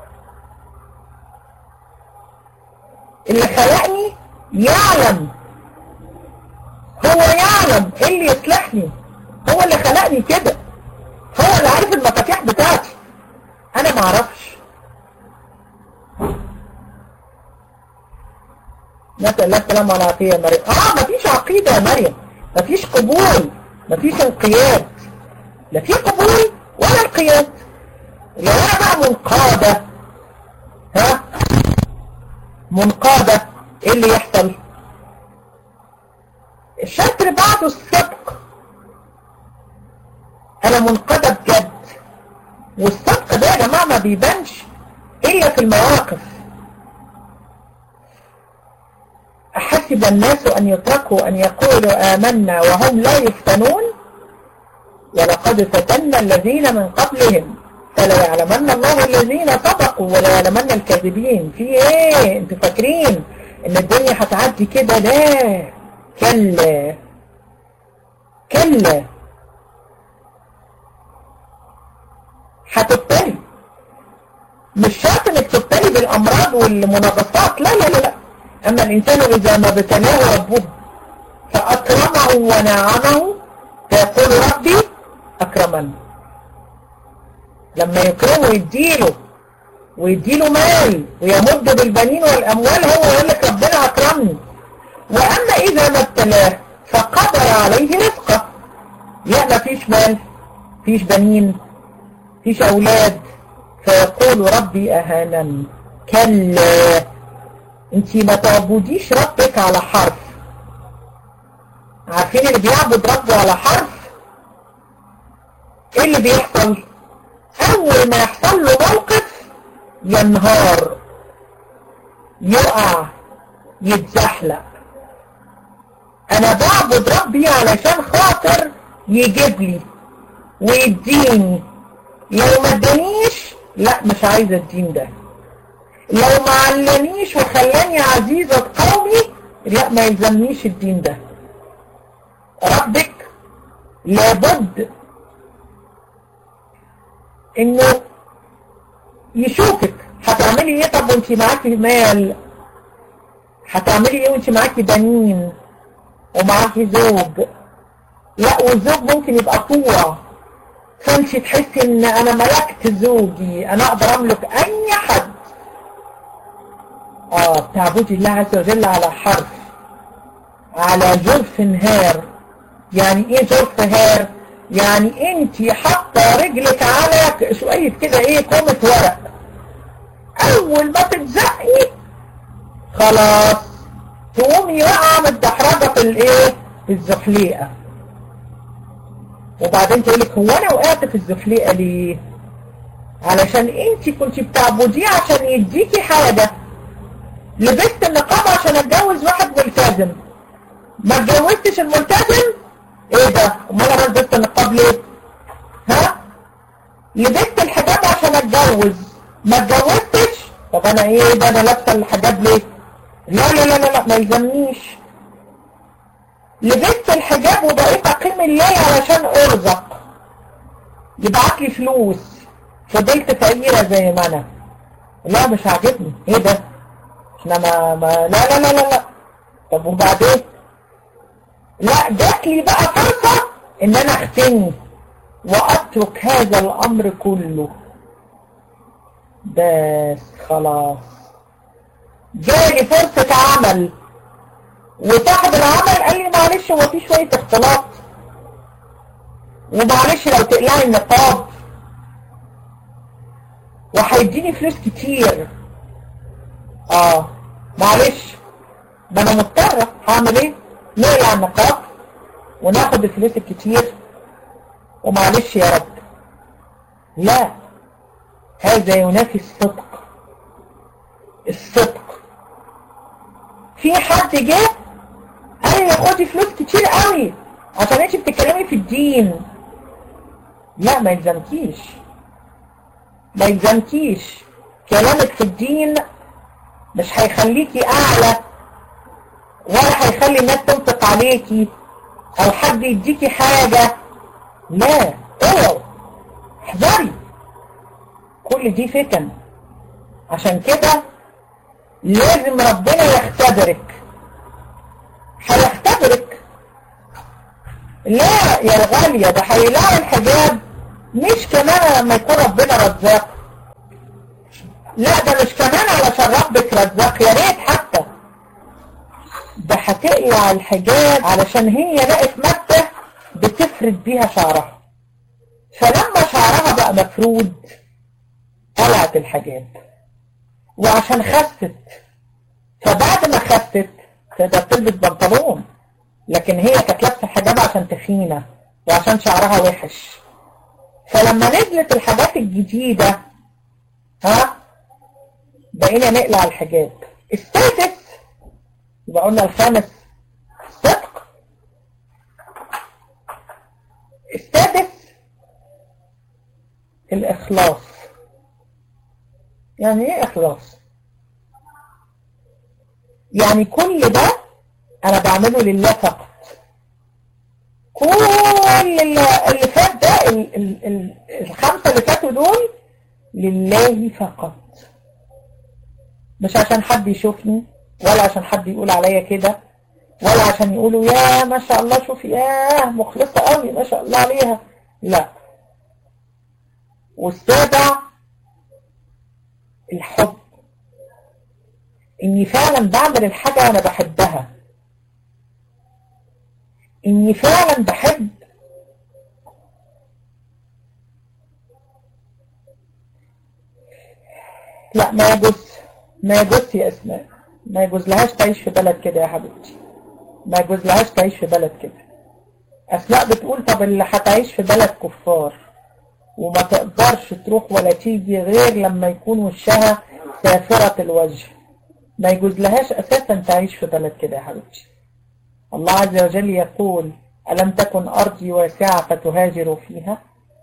اللي خلقني يعلم هو يعلم ايه اللي يصلحني هو اللي خلقني كده هو اللي عارف المفاتيح بتاعتي انا ما اعرفش نسأل الله السلامة والعافية يا مريم اه مفيش عقيدة يا مريم مفيش قبول مفيش انقياد لا في قبول ولا انقياد لو انا بقى منقادة ها منقادة ايه اللي يحصل الشرط اللي بعده الصدق انا منقادة بجد والصدق ده يا جماعة ما بيبانش الا في المواقف أحسب الناس أن يتركوا أن يقولوا آمنا وهم لا يفتنون ولقد فتنا الذين من قبلهم فلا يعلمن الله الذين صدقوا ولا يعلمن الكاذبين في ايه انتوا فاكرين ان الدنيا هتعدي كده لا كلا كلا هتبتلي مش شرط انك تبتلي بالامراض والمنغصات لا لا لا لا اما الانسان اذا ما ابتلاه ربه فاكرمه ونعمه فيقول ربي اكرمن لما يكرمه ويديله ويديله مال ويمد بالبنين والاموال هو يقول لك ربنا اكرمني واما اذا ما ابتلاه فقدر عليه رزقه لا ما فيش مال فيش بنين فيش اولاد فيقول ربي اهانن كلا انت ما تعبديش ربك على حرف عارفين اللي بيعبد ربه على حرف ايه اللي بيحصل اول ما يحصل له موقف ينهار يقع يتزحلق انا بعبد ربي علشان خاطر يجيب لي ويديني لو ما ادانيش لا مش عايزه الدين ده لو ما علمنيش وخلاني عزيزة قومي لا ما يلزمنيش الدين ده ربك لابد انه يشوفك هتعملي ايه طب وانت معاكي مال هتعملي ايه وانت معاكي بنين ومعاكي زوج لا والزوج ممكن يبقى طوع فانت تحسي ان انا ملكت زوجي انا اقدر املك اي حد اه تعبدي الله عز وجل على حرف على جرف هار يعني ايه جرف هار يعني انت حاطه رجلك على شويه كده ايه كومه ورق اول ما تتزقي خلاص تقومي واقعه متدحرجه في الايه في الزحليقه وبعدين تقول لك هو انا وقعت في الزحليقه ليه علشان انت كنت بتعبديه عشان يديكي حاجه لبست النقاب عشان اتجوز واحد ملتزم ما اتجوزتش الملتزم ايه ده امال انا لبست النقاب ليه ها لبست الحجاب عشان اتجوز ما اتجوزتش طب انا ايه ده انا لابسه الحجاب ليه لا لا لا لا, لا ما يلزمنيش لبست الحجاب وبقيت اقيم الليل علشان ارزق يبعت لي فلوس فضلت فقيره زي ما انا لا مش عاجبني ايه ده احنا ما, ما لا لا لا لا لا طب وبعدين لا جات لي بقى فرصة ان انا اختني واترك هذا الامر كله بس خلاص جالي فرصة عمل وصاحب العمل قال لي معلش هو في شوية اختلاط ومعلش لو تقلعي النقاب وهيديني فلوس كتير اه معلش ما انا مضطرة هعمل ايه نقلع النقاب وناخد الفلوس الكتير ومعلش يا رب لا هذا ينافي الصدق الصدق في حد جه قال لي خدي فلوس كتير قوي عشان انت بتتكلمي في الدين لا ما يلزمكيش ما يلزمكيش كلامك في الدين مش هيخليكي اعلى ولا هيخلي الناس تنطق عليكي او حد يديكي حاجة لا اوعوا احذري كل دي فتن عشان كده لازم ربنا يختبرك هيختبرك لا يا الغالية ده هيلاقي الحجاب مش كمان لما يكون ربنا رزاق لا ده مش كمان علشان ربك رزاق يا ريت حتى ده هتقلع الحجاب علشان هي لقت مادة بتفرد بيها شعرها فلما شعرها بقى مفرود قلعت الحجاب وعشان خست فبعد ما خست تقدر تلبس بنطلون لكن هي كانت لابسه الحجاب عشان تخينه وعشان شعرها وحش فلما نزلت الحاجات الجديده ها بقينا نقلع الحجاب السادس يبقى قلنا الخامس الصدق السادس الإخلاص يعني ايه إخلاص يعني كل ده أنا بعمله لله فقط كل اللي, اللي فات ده ال ال ال الخمسة اللي فاتوا دول لله فقط مش عشان حد يشوفني ولا عشان حد يقول عليا كده ولا عشان يقولوا يا ما شاء الله شوفي ياه مخلصة قوي ما شاء الله عليها لا والسابع الحب اني فعلا بعمل الحاجة انا بحبها اني فعلا بحب لا ما يجوز ما يجوز يا اسماء ما يجوز لهاش تعيش في بلد كده يا حبيبتي ما يجوز لهاش تعيش في بلد كده اسماء بتقول طب اللي هتعيش في بلد كفار وما تقدرش تروح ولا تيجي غير لما يكون وشها سافرة الوجه ما يجوز لهاش اساسا تعيش في بلد كده يا حبيبتي الله عز وجل يقول ألم تكن أرضي واسعة فتهاجروا فيها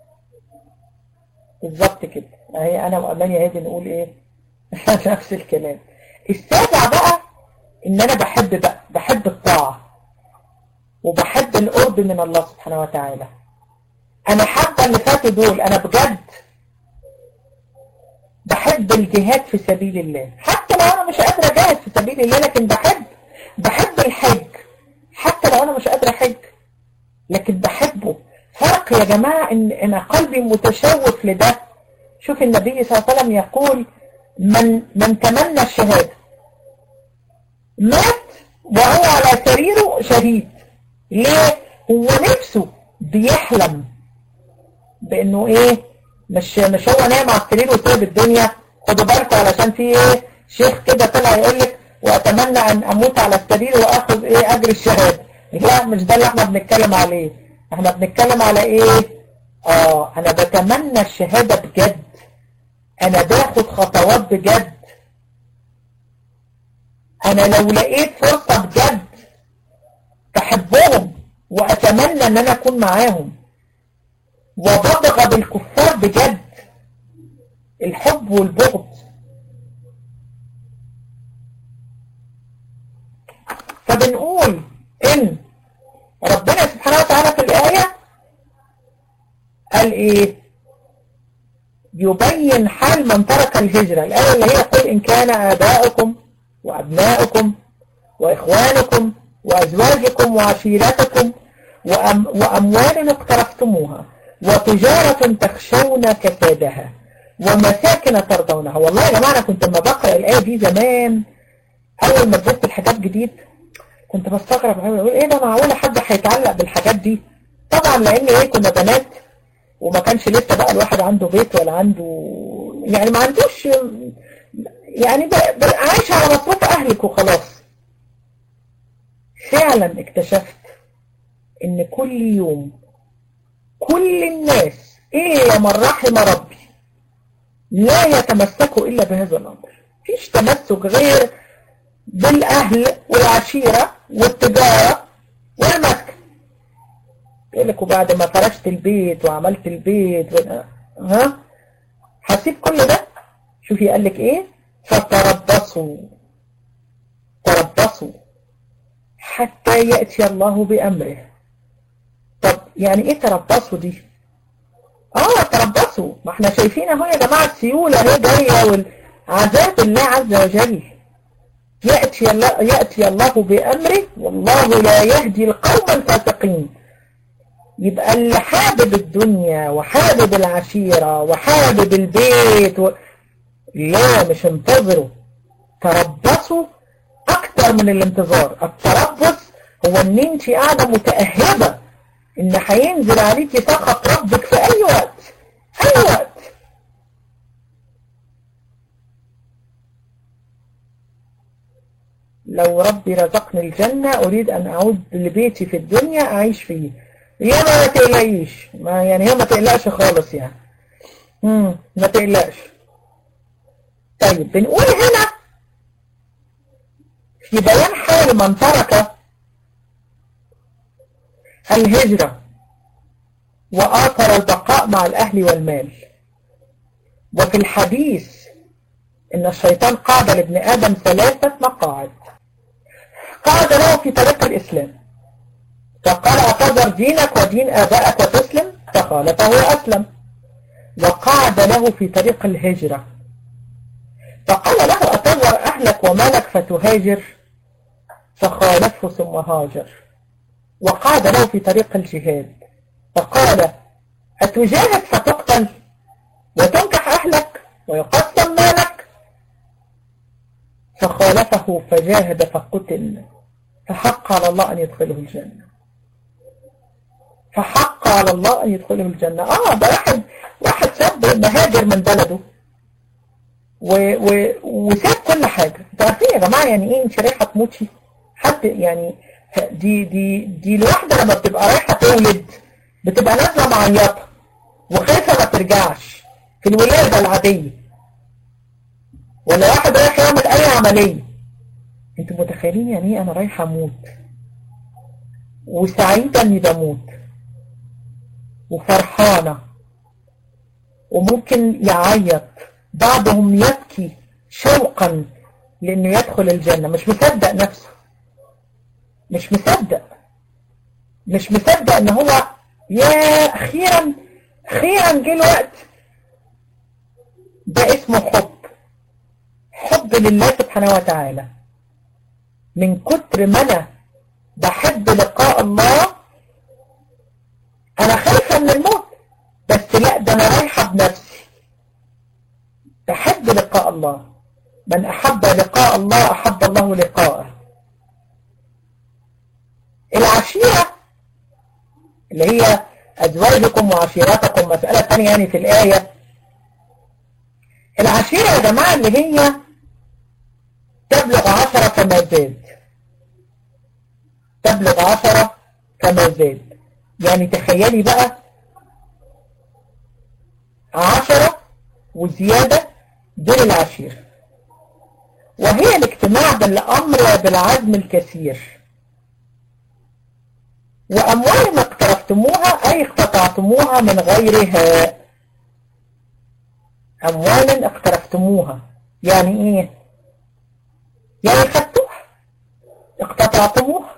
بالظبط كده هي أنا وأماني هادي نقول إيه نفس الكلام السابع بقى إن أنا بحب بقى بحب الطاعة وبحب القرب من الله سبحانه وتعالى أنا حابة اللي فاتوا دول أنا بجد بحب الجهاد في سبيل الله حتى لو أنا مش قادرة أجاهد في سبيل الله لكن بحب بحب الحج حتى لو أنا مش قادرة أحج لكن بحبه فرق يا جماعة إن أنا قلبي متشوف لده شوف النبي صلى الله عليه وسلم يقول من من تمنى الشهادة مات وهو على سريره شهيد ليه؟ هو نفسه بيحلم بانه ايه مش مش هو نايم على السرير وسايب الدنيا خدوا بالكم علشان في ايه شيخ كده طلع يقول لك واتمنى ان اموت على السرير واخذ ايه اجر الشهاده لا مش ده اللي احنا بنتكلم عليه احنا بنتكلم على ايه اه انا بتمنى الشهاده بجد انا باخد خطوات بجد انا لو لقيت فرصه بجد بحبهم واتمنى ان انا اكون معاهم وببغض الكفار بجد الحب والبغض فبنقول ان ربنا سبحانه وتعالى في الآية قال ايه يبين حال من ترك الهجرة الآية اللي هي قل إن كان آباؤكم وأبناؤكم وإخوانكم وأزواجكم وعشيرتكم وأم وأموال اقترفتموها وتجارة تخشون كسادها ومساكن ترضونها والله يا جماعة أنا كنت لما بقرأ الآية دي زمان أول ما اتجبت الحاجات جديد كنت بستغرب قوي اقول ايه ده معقوله حد هيتعلق بالحاجات دي طبعا لان ايه كنا بنات وما كانش لسه بقى الواحد عنده بيت ولا عنده يعني ما عندوش يعني عايش على مصروف اهلك وخلاص فعلا اكتشفت ان كل يوم كل الناس ايه من رحم ربي لا يتمسكوا الا بهذا الامر مفيش تمسك غير بالاهل والعشيرة والتجارة والمسكن يقول لك وبعد ما فرشت البيت وعملت البيت و... ها هسيب كل ده شوفي قال لك ايه فتربصوا تربصوا حتى يأتي الله بأمره طب يعني ايه تربصوا دي اه تربصوا ما احنا شايفين اهو يا جماعة السيولة اهي جاية والعذاب الله عز وجل يأتي الله, يأتي الله بأمره والله لا يهدي القوم الفاسقين يبقى اللي حابب الدنيا وحابب العشيرة وحابب البيت و... لا مش انتظروا تربصوا اكتر من الانتظار التربص هو ان انت قاعدة متأهبة ان هينزل عليكي سخط ربك في اي وقت اي وقت لو ربي رزقني الجنة اريد ان اعود لبيتي في الدنيا اعيش فيه يا ما تقلقيش ما يعني هي ما تقلقش خالص يعني امم ما تقلقش طيب بنقول هنا في بيان حال من ترك الهجرة وآثر البقاء مع الأهل والمال وفي الحديث إن الشيطان قعد لابن آدم ثلاثة مقاعد قعد له في طريق الإسلام فقال أتذر دينك ودين آبائك وتسلم فقال فهو أسلم وقعد له في طريق الهجرة فقال له أتذر أهلك ومالك فتهاجر فخالفه ثم هاجر وقعد له في طريق الجهاد فقال أتجاهد فتقتل وتنكح أهلك ويقسم مالك فخالفه فجاهد فقتل فحق على الله أن يدخله الجنة فحق على الله أن يدخله الجنة آه ده واحد واحد شاب مهاجر من بلده و و وساب كل حاجة انتوا عارفين يا جماعة يعني ايه انت رايحة تموتي حد يعني دي دي دي الواحدة لما بتبقى رايحة تولد بتبقى نازلة معيطة وخايفة ما ترجعش في الولادة العادية ولا واحد رايح يعمل اي عملية انتوا متخيلين يعني ايه انا رايحة اموت وسعيدة اني بموت وفرحانة وممكن يعيط بعضهم يبكي شوقا لانه يدخل الجنة مش مصدق نفسه مش مصدق مش مصدق ان هو يا اخيرا اخيرا جه الوقت ده اسمه حب حب لله سبحانه وتعالى من كتر ما انا بحب لقاء الله انا خايفة من الموت بس لا ده انا رايحة بنفسي بحب لقاء الله من احب لقاء الله احب الله لقاءه العشيرة اللي هي ازواجكم وعشيرتكم مسألة ثانية يعني في الآية العشيرة يا جماعة اللي هي تبلغ عشرة كما زاد تبلغ عشرة كما زاد يعني تخيلي بقى عشرة وزيادة دول العشيرة وهي الاجتماع بالأمر وبالعزم الكثير وأموال ما اقترفتموها أي اقتطعتموها من غيرها أموال اقترفتموها يعني إيه يعني خدتوها اقتطعتموها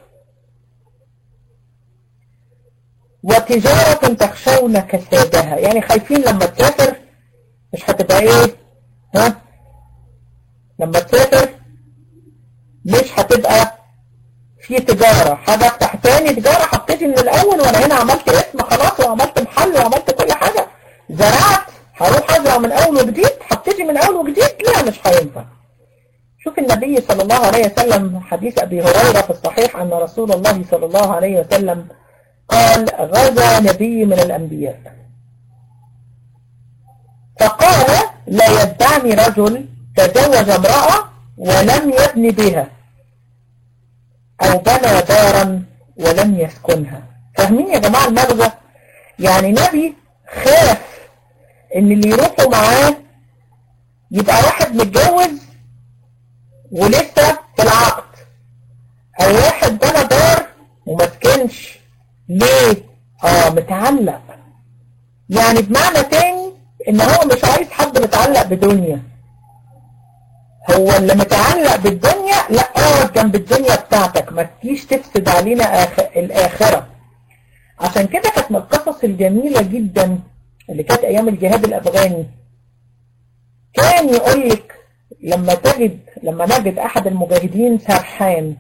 وتجارة تخشون كسادها يعني خايفين لما تسافر مش هتبقى ايه ها لما تسافر مش هتبقى في تجارة هفتح تاني تجارة هبتدي من الأول وأنا هنا عملت اسم خلاص وعملت محل وعملت كل حاجة زرعت هروح أزرع من أول وجديد هبتدي من أول وجديد لا مش هينفع شوف النبي صلى الله عليه وسلم حديث أبي هريرة في الصحيح أن رسول الله صلى الله عليه وسلم قال غزا نبي من الأنبياء فقال لا يدعني رجل تزوج امرأة ولم يبن بها أو بنى دارا ولم يسكنها فاهمين يا جماعة المغزى يعني نبي خاف ان اللي يروحوا معاه يبقى واحد متجوز ولسه في العقد او واحد بنى دار ومسكنش ليه اه متعلق يعني بمعنى تاني ان هو مش عايز حد متعلق بدنيا هو اللي متعلق بالدنيا لا اقعد جنب الدنيا بتاعتك ما تجيش تفسد علينا آخ... الاخره عشان كده كانت من القصص الجميله جدا اللي كانت ايام الجهاد الافغاني كان يقول لك لما تجد لما نجد احد المجاهدين سرحان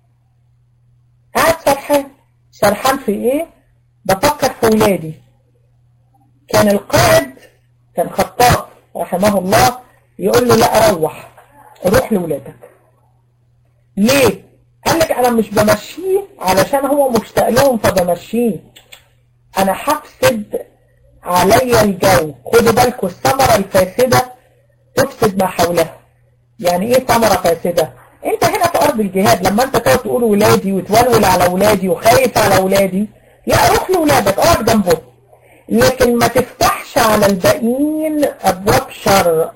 قاعد سرحان سرحان في ايه بفكر في ولادي كان القائد كان خطاب رحمه الله يقول له لا روح روح لولادك ليه قال لك انا مش بمشيه علشان هو مشتاق لهم فبمشيه انا هفسد عليا الجو خدوا بالكم الثمره الفاسده تفسد ما حولها يعني ايه ثمره فاسده انت هنا في ارض الجهاد لما انت تقعد تقول ولادي وتولول على ولادي وخايف على ولادي لا روح لولادك اقعد جنبهم لكن ما تفتحش على الباقيين ابواب شر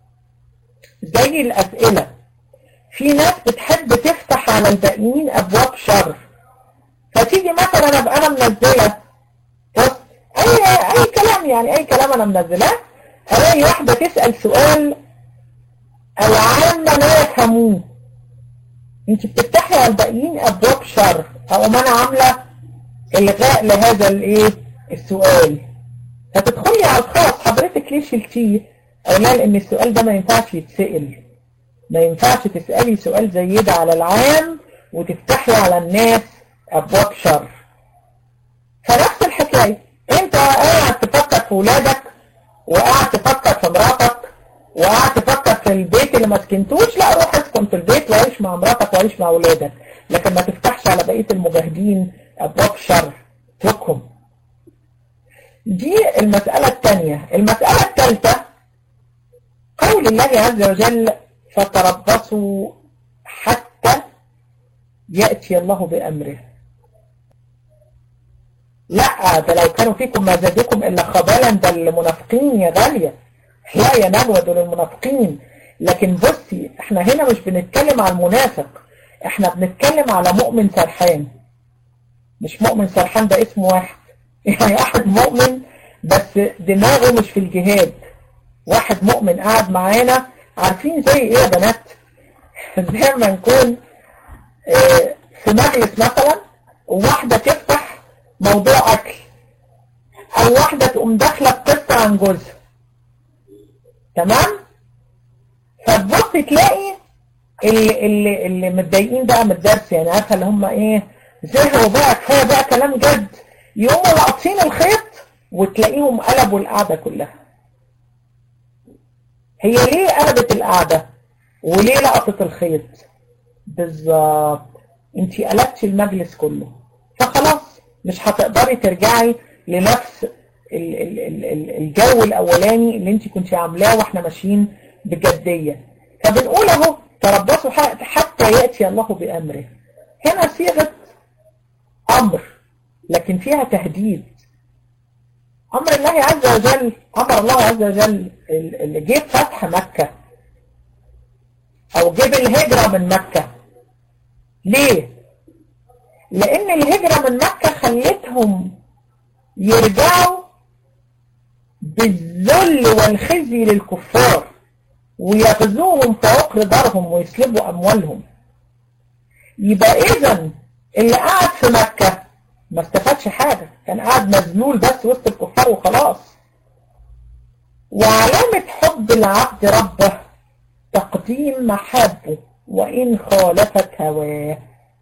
زي الاسئله في ناس بتحب تفتح على الباقيين ابواب شر فتيجي مثلا ابقى انا منزله بص اي اي كلام يعني اي كلام انا منزلاه الاقي واحده تسال سؤال العامه لا يفهموه انت بتفتحي على الباقيين ابواب شر او ما انا عامله الغاء لهذا الايه السؤال فتدخلي على الخاص حضرتك ليه شلتيه او لا لان السؤال ده ما ينفعش يتسال ما ينفعش تسالي سؤال زي ده على العام وتفتحي على الناس ابواب شر فنفس الحكايه انت قاعد تفكر في ولادك وقاعد تفكر في مراتك وقاعد تفكر في البيت اللي ما سكنتوش لا روح اسكن في البيت وعيش مع مراتك وعيش مع ولادك لكن ما تفتحش على بقيه المجاهدين ابواب شر اتركهم دي المسألة الثانية المسألة الثالثة قول الله عز وجل فتربصوا حتى يأتي الله بأمره لا ده لو كانوا فيكم ما زادكم إلا خبالا ده المنافقين يا غالية لا يا نجوى دول المنافقين لكن بصي احنا هنا مش بنتكلم على المنافق احنا بنتكلم على مؤمن سرحان مش مؤمن سرحان ده اسم واحد يعني واحد مؤمن بس دماغه مش في الجهاد واحد مؤمن قاعد معانا عارفين زي ايه يا بنات زي ما نكون اه في مجلس مثلا وواحدة تفتح موضوع اكل او واحدة تقوم داخلة بقصة عن جوزها تمام فتبص تلاقي اللي اللي اللي متضايقين بقى من الدرس يعني عارفه اللي هم ايه زهقوا بقى كفايه بقى كلام جد يقوموا لاقطين الخيط وتلاقيهم قلبوا القعده كلها هي ليه قلبت القعده وليه لقطت الخيط بالظبط انت قلبتي المجلس كله فخلاص مش هتقدري ترجعي لنفس ال ال ال الجو الاولاني اللي انت كنت عاملاه واحنا ماشيين بجديه فبنقول اهو تربصوا حتى ياتي الله بامره هنا صيغه امر لكن فيها تهديد امر الله عز وجل امر الله عز وجل اللي جه فتح مكه او جيب الهجره من مكه ليه لان الهجره من مكه خلتهم يرجعوا بالذل والخزي للكفار ويغزوهم في عقر دارهم ويسلبوا أموالهم يبقى إذا اللي قاعد في مكة ما استفادش حاجة كان قاعد مذلول بس وسط الكفار وخلاص وعلامة حب العبد ربه تقديم محبه وإن خالفت هواه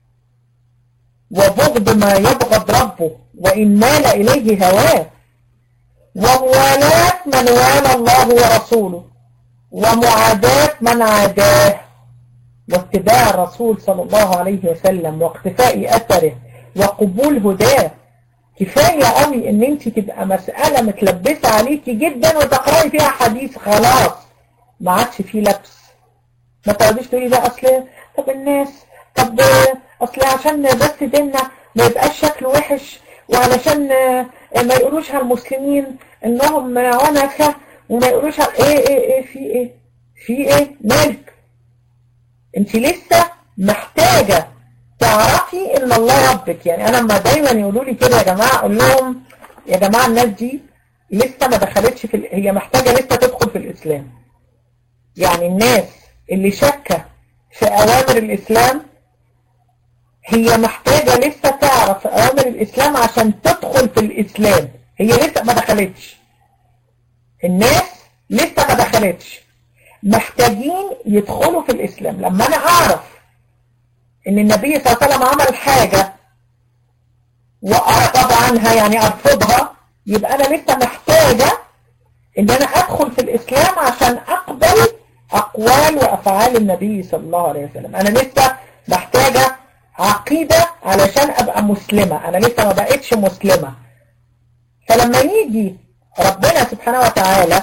وبغض ما يبغض ربه وإن مال إليه هواه وموالاة من والى الله ورسوله ومعاداة من عاداه واتباع الرسول صلى الله عليه وسلم واقتفاء أثره وقبول هداه كفاية قوي ان انت تبقى مسألة متلبسة عليكي جدا وتقرأي فيها حديث خلاص ما عادش فيه لبس ما تقعديش تقولي لا اصل طب الناس طب اصل عشان بس ديننا ما يبقاش شكله وحش وعلشان ما يقولوش على المسلمين انهم عنفة وما يقولوش على ايه ايه ايه في ايه في ايه مالك انت لسه محتاجة تعرفي ان الله ربك يعني انا لما دايما يقولوا لي كده يا جماعة اقول لهم يا جماعة الناس دي لسه ما دخلتش في ال... هي محتاجة لسه تدخل في الاسلام يعني الناس اللي شاكة في اوامر الاسلام هي محتاجة لسه تعرف اوامر الاسلام عشان تدخل في الاسلام هي لسه ما دخلتش الناس لسه ما دخلتش محتاجين يدخلوا في الاسلام لما انا اعرف ان النبي صلى الله عليه وسلم عمل حاجة وارغب عنها يعني ارفضها يبقى انا لسه محتاجة ان انا ادخل في الاسلام عشان اقبل اقوال وافعال النبي صلى الله عليه وسلم انا لسه محتاجة عقيدة علشان ابقى مسلمة انا لسه ما بقتش مسلمة فلما يجي ربنا سبحانه وتعالى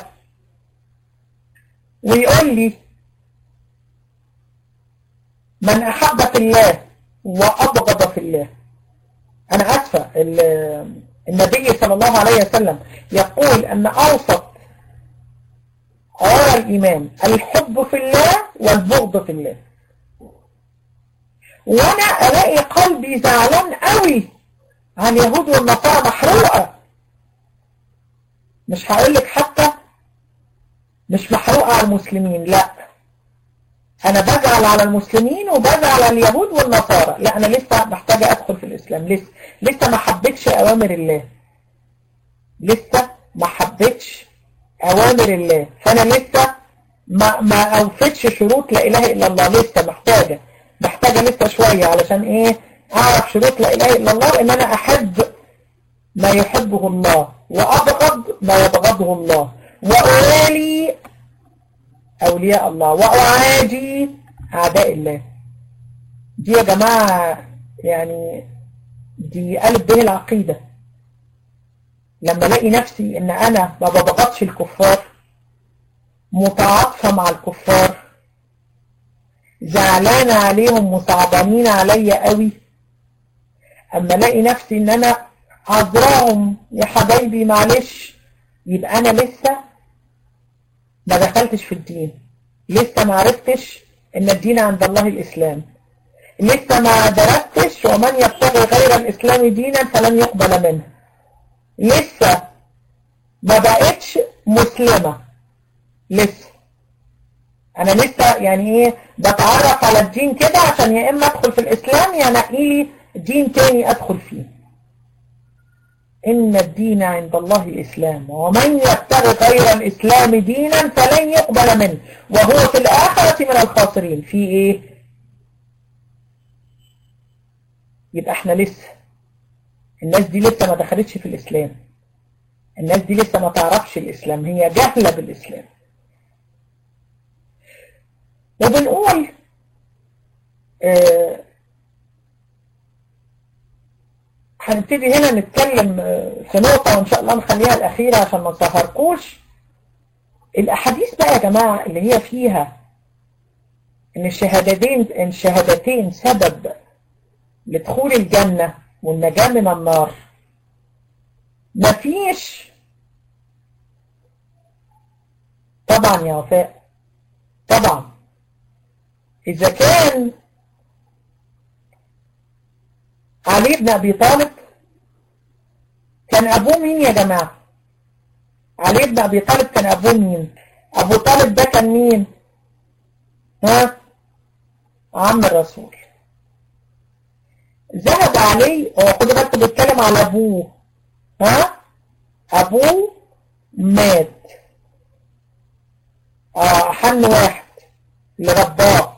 ويقول لي من أحب في الله وأبغض في الله أنا أسفة النبي صلى الله عليه وسلم يقول أن أوسط عرى الإيمان الحب في الله والبغض في الله وأنا ألاقي قلبي زعلان قوي عن يهود والنصارى محروقة مش هقول لك حتى مش محروقة على المسلمين لا انا بزعل على المسلمين وبزعل على اليهود والنصارى لا انا لسه محتاجة ادخل في الاسلام لسه لسه ما حبيتش اوامر الله لسه ما حبيتش اوامر الله فانا لسه ما ما اوفتش شروط لا اله الا الله لسه محتاجة محتاجة لسه شوية علشان ايه اعرف شروط لا اله الا الله ان انا احب ما يحبه الله وابغض ما يبغضه الله وأوالي أولياء الله وأعادي أعداء الله دي يا جماعة يعني دي قلب به العقيدة لما الاقي نفسي ان انا ما ببغضش الكفار متعاطفة مع الكفار زعلانة عليهم مصعبانين عليا قوي اما الاقي نفسي ان انا عذراهم يا حبايبي معلش يبقى انا لسه ما دخلتش في الدين لسه ما عرفتش ان الدين عند الله الاسلام لسه ما درستش ومن يبتغي غير الاسلام دينا فلن يقبل منه لسه ما بقتش مسلمة لسه انا لسه يعني ايه بتعرف على الدين كده عشان يا اما ادخل في الاسلام يا نقيلي دين تاني ادخل فيه إن الدين عند الله الإسلام ومن يبتغي غير الإسلام دينا فلن يقبل منه وهو في الآخرة من الخاسرين في إيه؟ يبقى إحنا لسه الناس دي لسه ما دخلتش في الإسلام الناس دي لسه ما تعرفش الإسلام هي جهلة بالإسلام وبنقول آه هنبتدي هنا نتكلم في نقطة وإن شاء الله نخليها الأخيرة عشان ما نسهركوش الأحاديث بقى يا جماعة اللي هي فيها إن الشهادتين الشهادتين سبب لدخول الجنة والنجاة من النار مفيش طبعا يا وفاء طبعا إذا كان علي بن أبي طالب كان أبوه مين يا جماعة علي بن أبي طالب كان أبوه مين أبو طالب ده كان مين ها عم الرسول ذهب علي هو خد بالك بيتكلم على أبوه ها أبوه مات آه حن واحد اللي رباه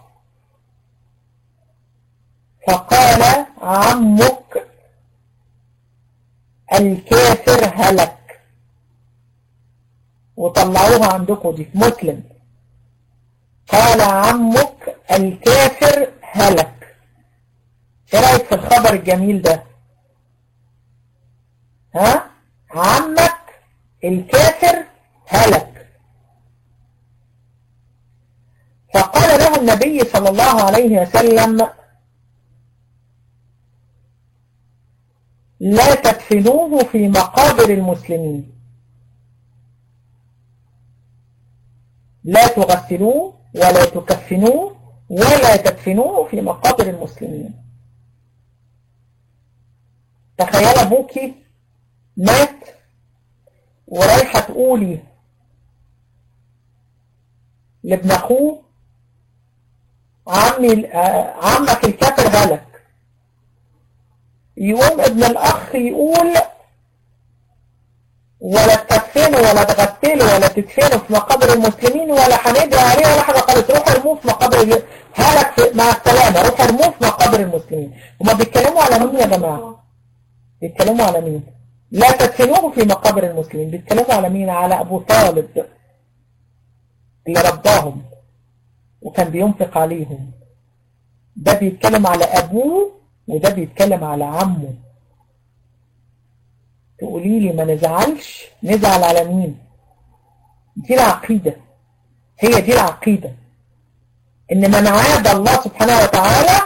فقال عمك الكافر هلك وطلعوها عندكم دي مسلم قال عمك الكافر هلك ايه رايك في الخبر الجميل ده ها عمك الكافر هلك فقال له النبي صلى الله عليه وسلم لا تدفنوه في مقابر المسلمين لا تغسلوه ولا تكفنوه ولا تدفنوه في مقابر المسلمين تخيل ابوكي مات ورايحة تقولي لابن اخوه عمي عمك الكافر هلك يقوم ابن الاخ يقول ولا تكفنوا ولا تغسلوا ولا تدفنوا في مقابر المسلمين ولا هندعي عليه ولا حاجه خالص روحوا ارموه في مقابر هلك مع السلامه روحوا ارموه في مقابر المسلمين هما بيتكلموا على مين يا جماعه؟ بيتكلموا على مين؟ لا تدفنوه في مقابر المسلمين بيتكلموا على مين؟ على ابو طالب اللي رباهم وكان بينفق عليهم ده بيتكلم على ابوه وده بيتكلم على عمه تقولي لي ما نزعلش نزعل على مين دي العقيدة هي دي العقيدة ان من عاد الله سبحانه وتعالى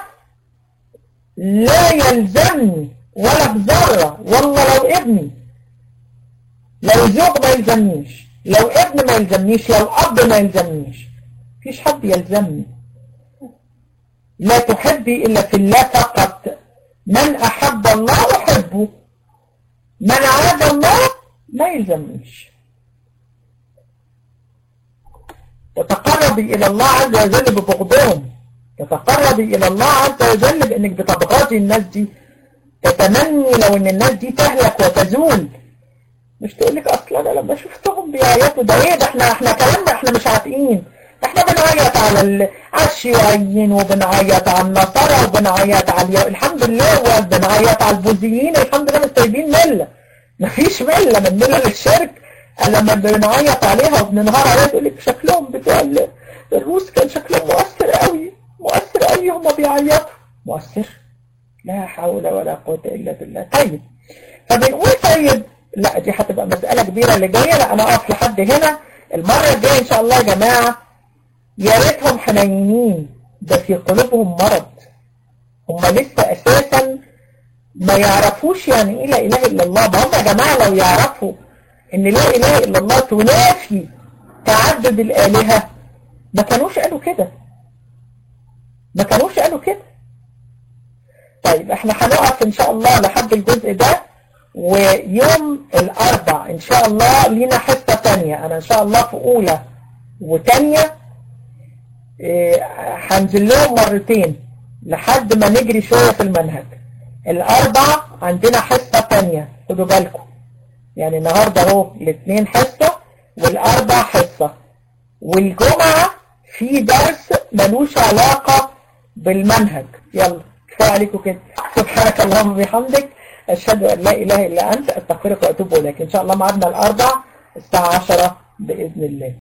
لا يلزمني ولا بذرة والله لو ابني لو زوج ما يلزمنيش لو ابن ما يلزمنيش لو اب ما يلزمنيش مفيش حد يلزمني لا تحبي إلا في الله فقط من أحب الله أحبه من عاد الله ما يلزمنيش تتقربي إلى الله عز وجل ببغضهم تتقربي إلى الله عز وجل بأنك بتبغضي الناس دي تتمني لو أن الناس دي تهلك وتزول مش تقول لك أصلا أنا لما شفتهم بيعيطوا ده إيه ده إحنا إحنا كلامنا إحنا مش عارفين احنا بنعيط على ال... على الشيوعيين وبنعيط على النصارى وبنعيط على اليو... الحمد لله وبنعيط على البوذيين الحمد لله مش سايبين مله مفيش مله من مله الشرك لما بنعيط عليها وبننهار عليها تقول لك شكلهم بتوع الروس كان شكلهم مؤثر قوي مؤثر قوي هم بيعيطوا مؤثر لا حول ولا قوه الا بالله طيب فبنقول طيب لا دي هتبقى مساله كبيره اللي جايه لا انا اقف لحد هنا المره الجايه ان شاء الله يا جماعه يا ريتهم حنينين ده في قلوبهم مرض هم لسه اساسا ما يعرفوش يعني ايه لا اله الا الله ما هم يا جماعه لو يعرفوا ان لا اله الا الله تنافي تعدد الالهه ما كانوش قالوا كده ما كانوش قالوا كده طيب احنا هنقف ان شاء الله لحد الجزء ده ويوم الاربع ان شاء الله لينا حصه ثانيه انا ان شاء الله في اولى وثانيه هنزل لهم مرتين لحد ما نجري شوية في المنهج الأربع عندنا حصة تانية خدوا بالكم يعني النهاردة اهو الاثنين حصة والأربع حصة والجمعة في درس ملوش علاقة بالمنهج يلا كفاية عليكم كده سبحانك اللهم وبحمدك أشهد أن لا إله إلا أنت أستغفرك وأتوب إليك إن شاء الله معادنا الأربع الساعة 10 بإذن الله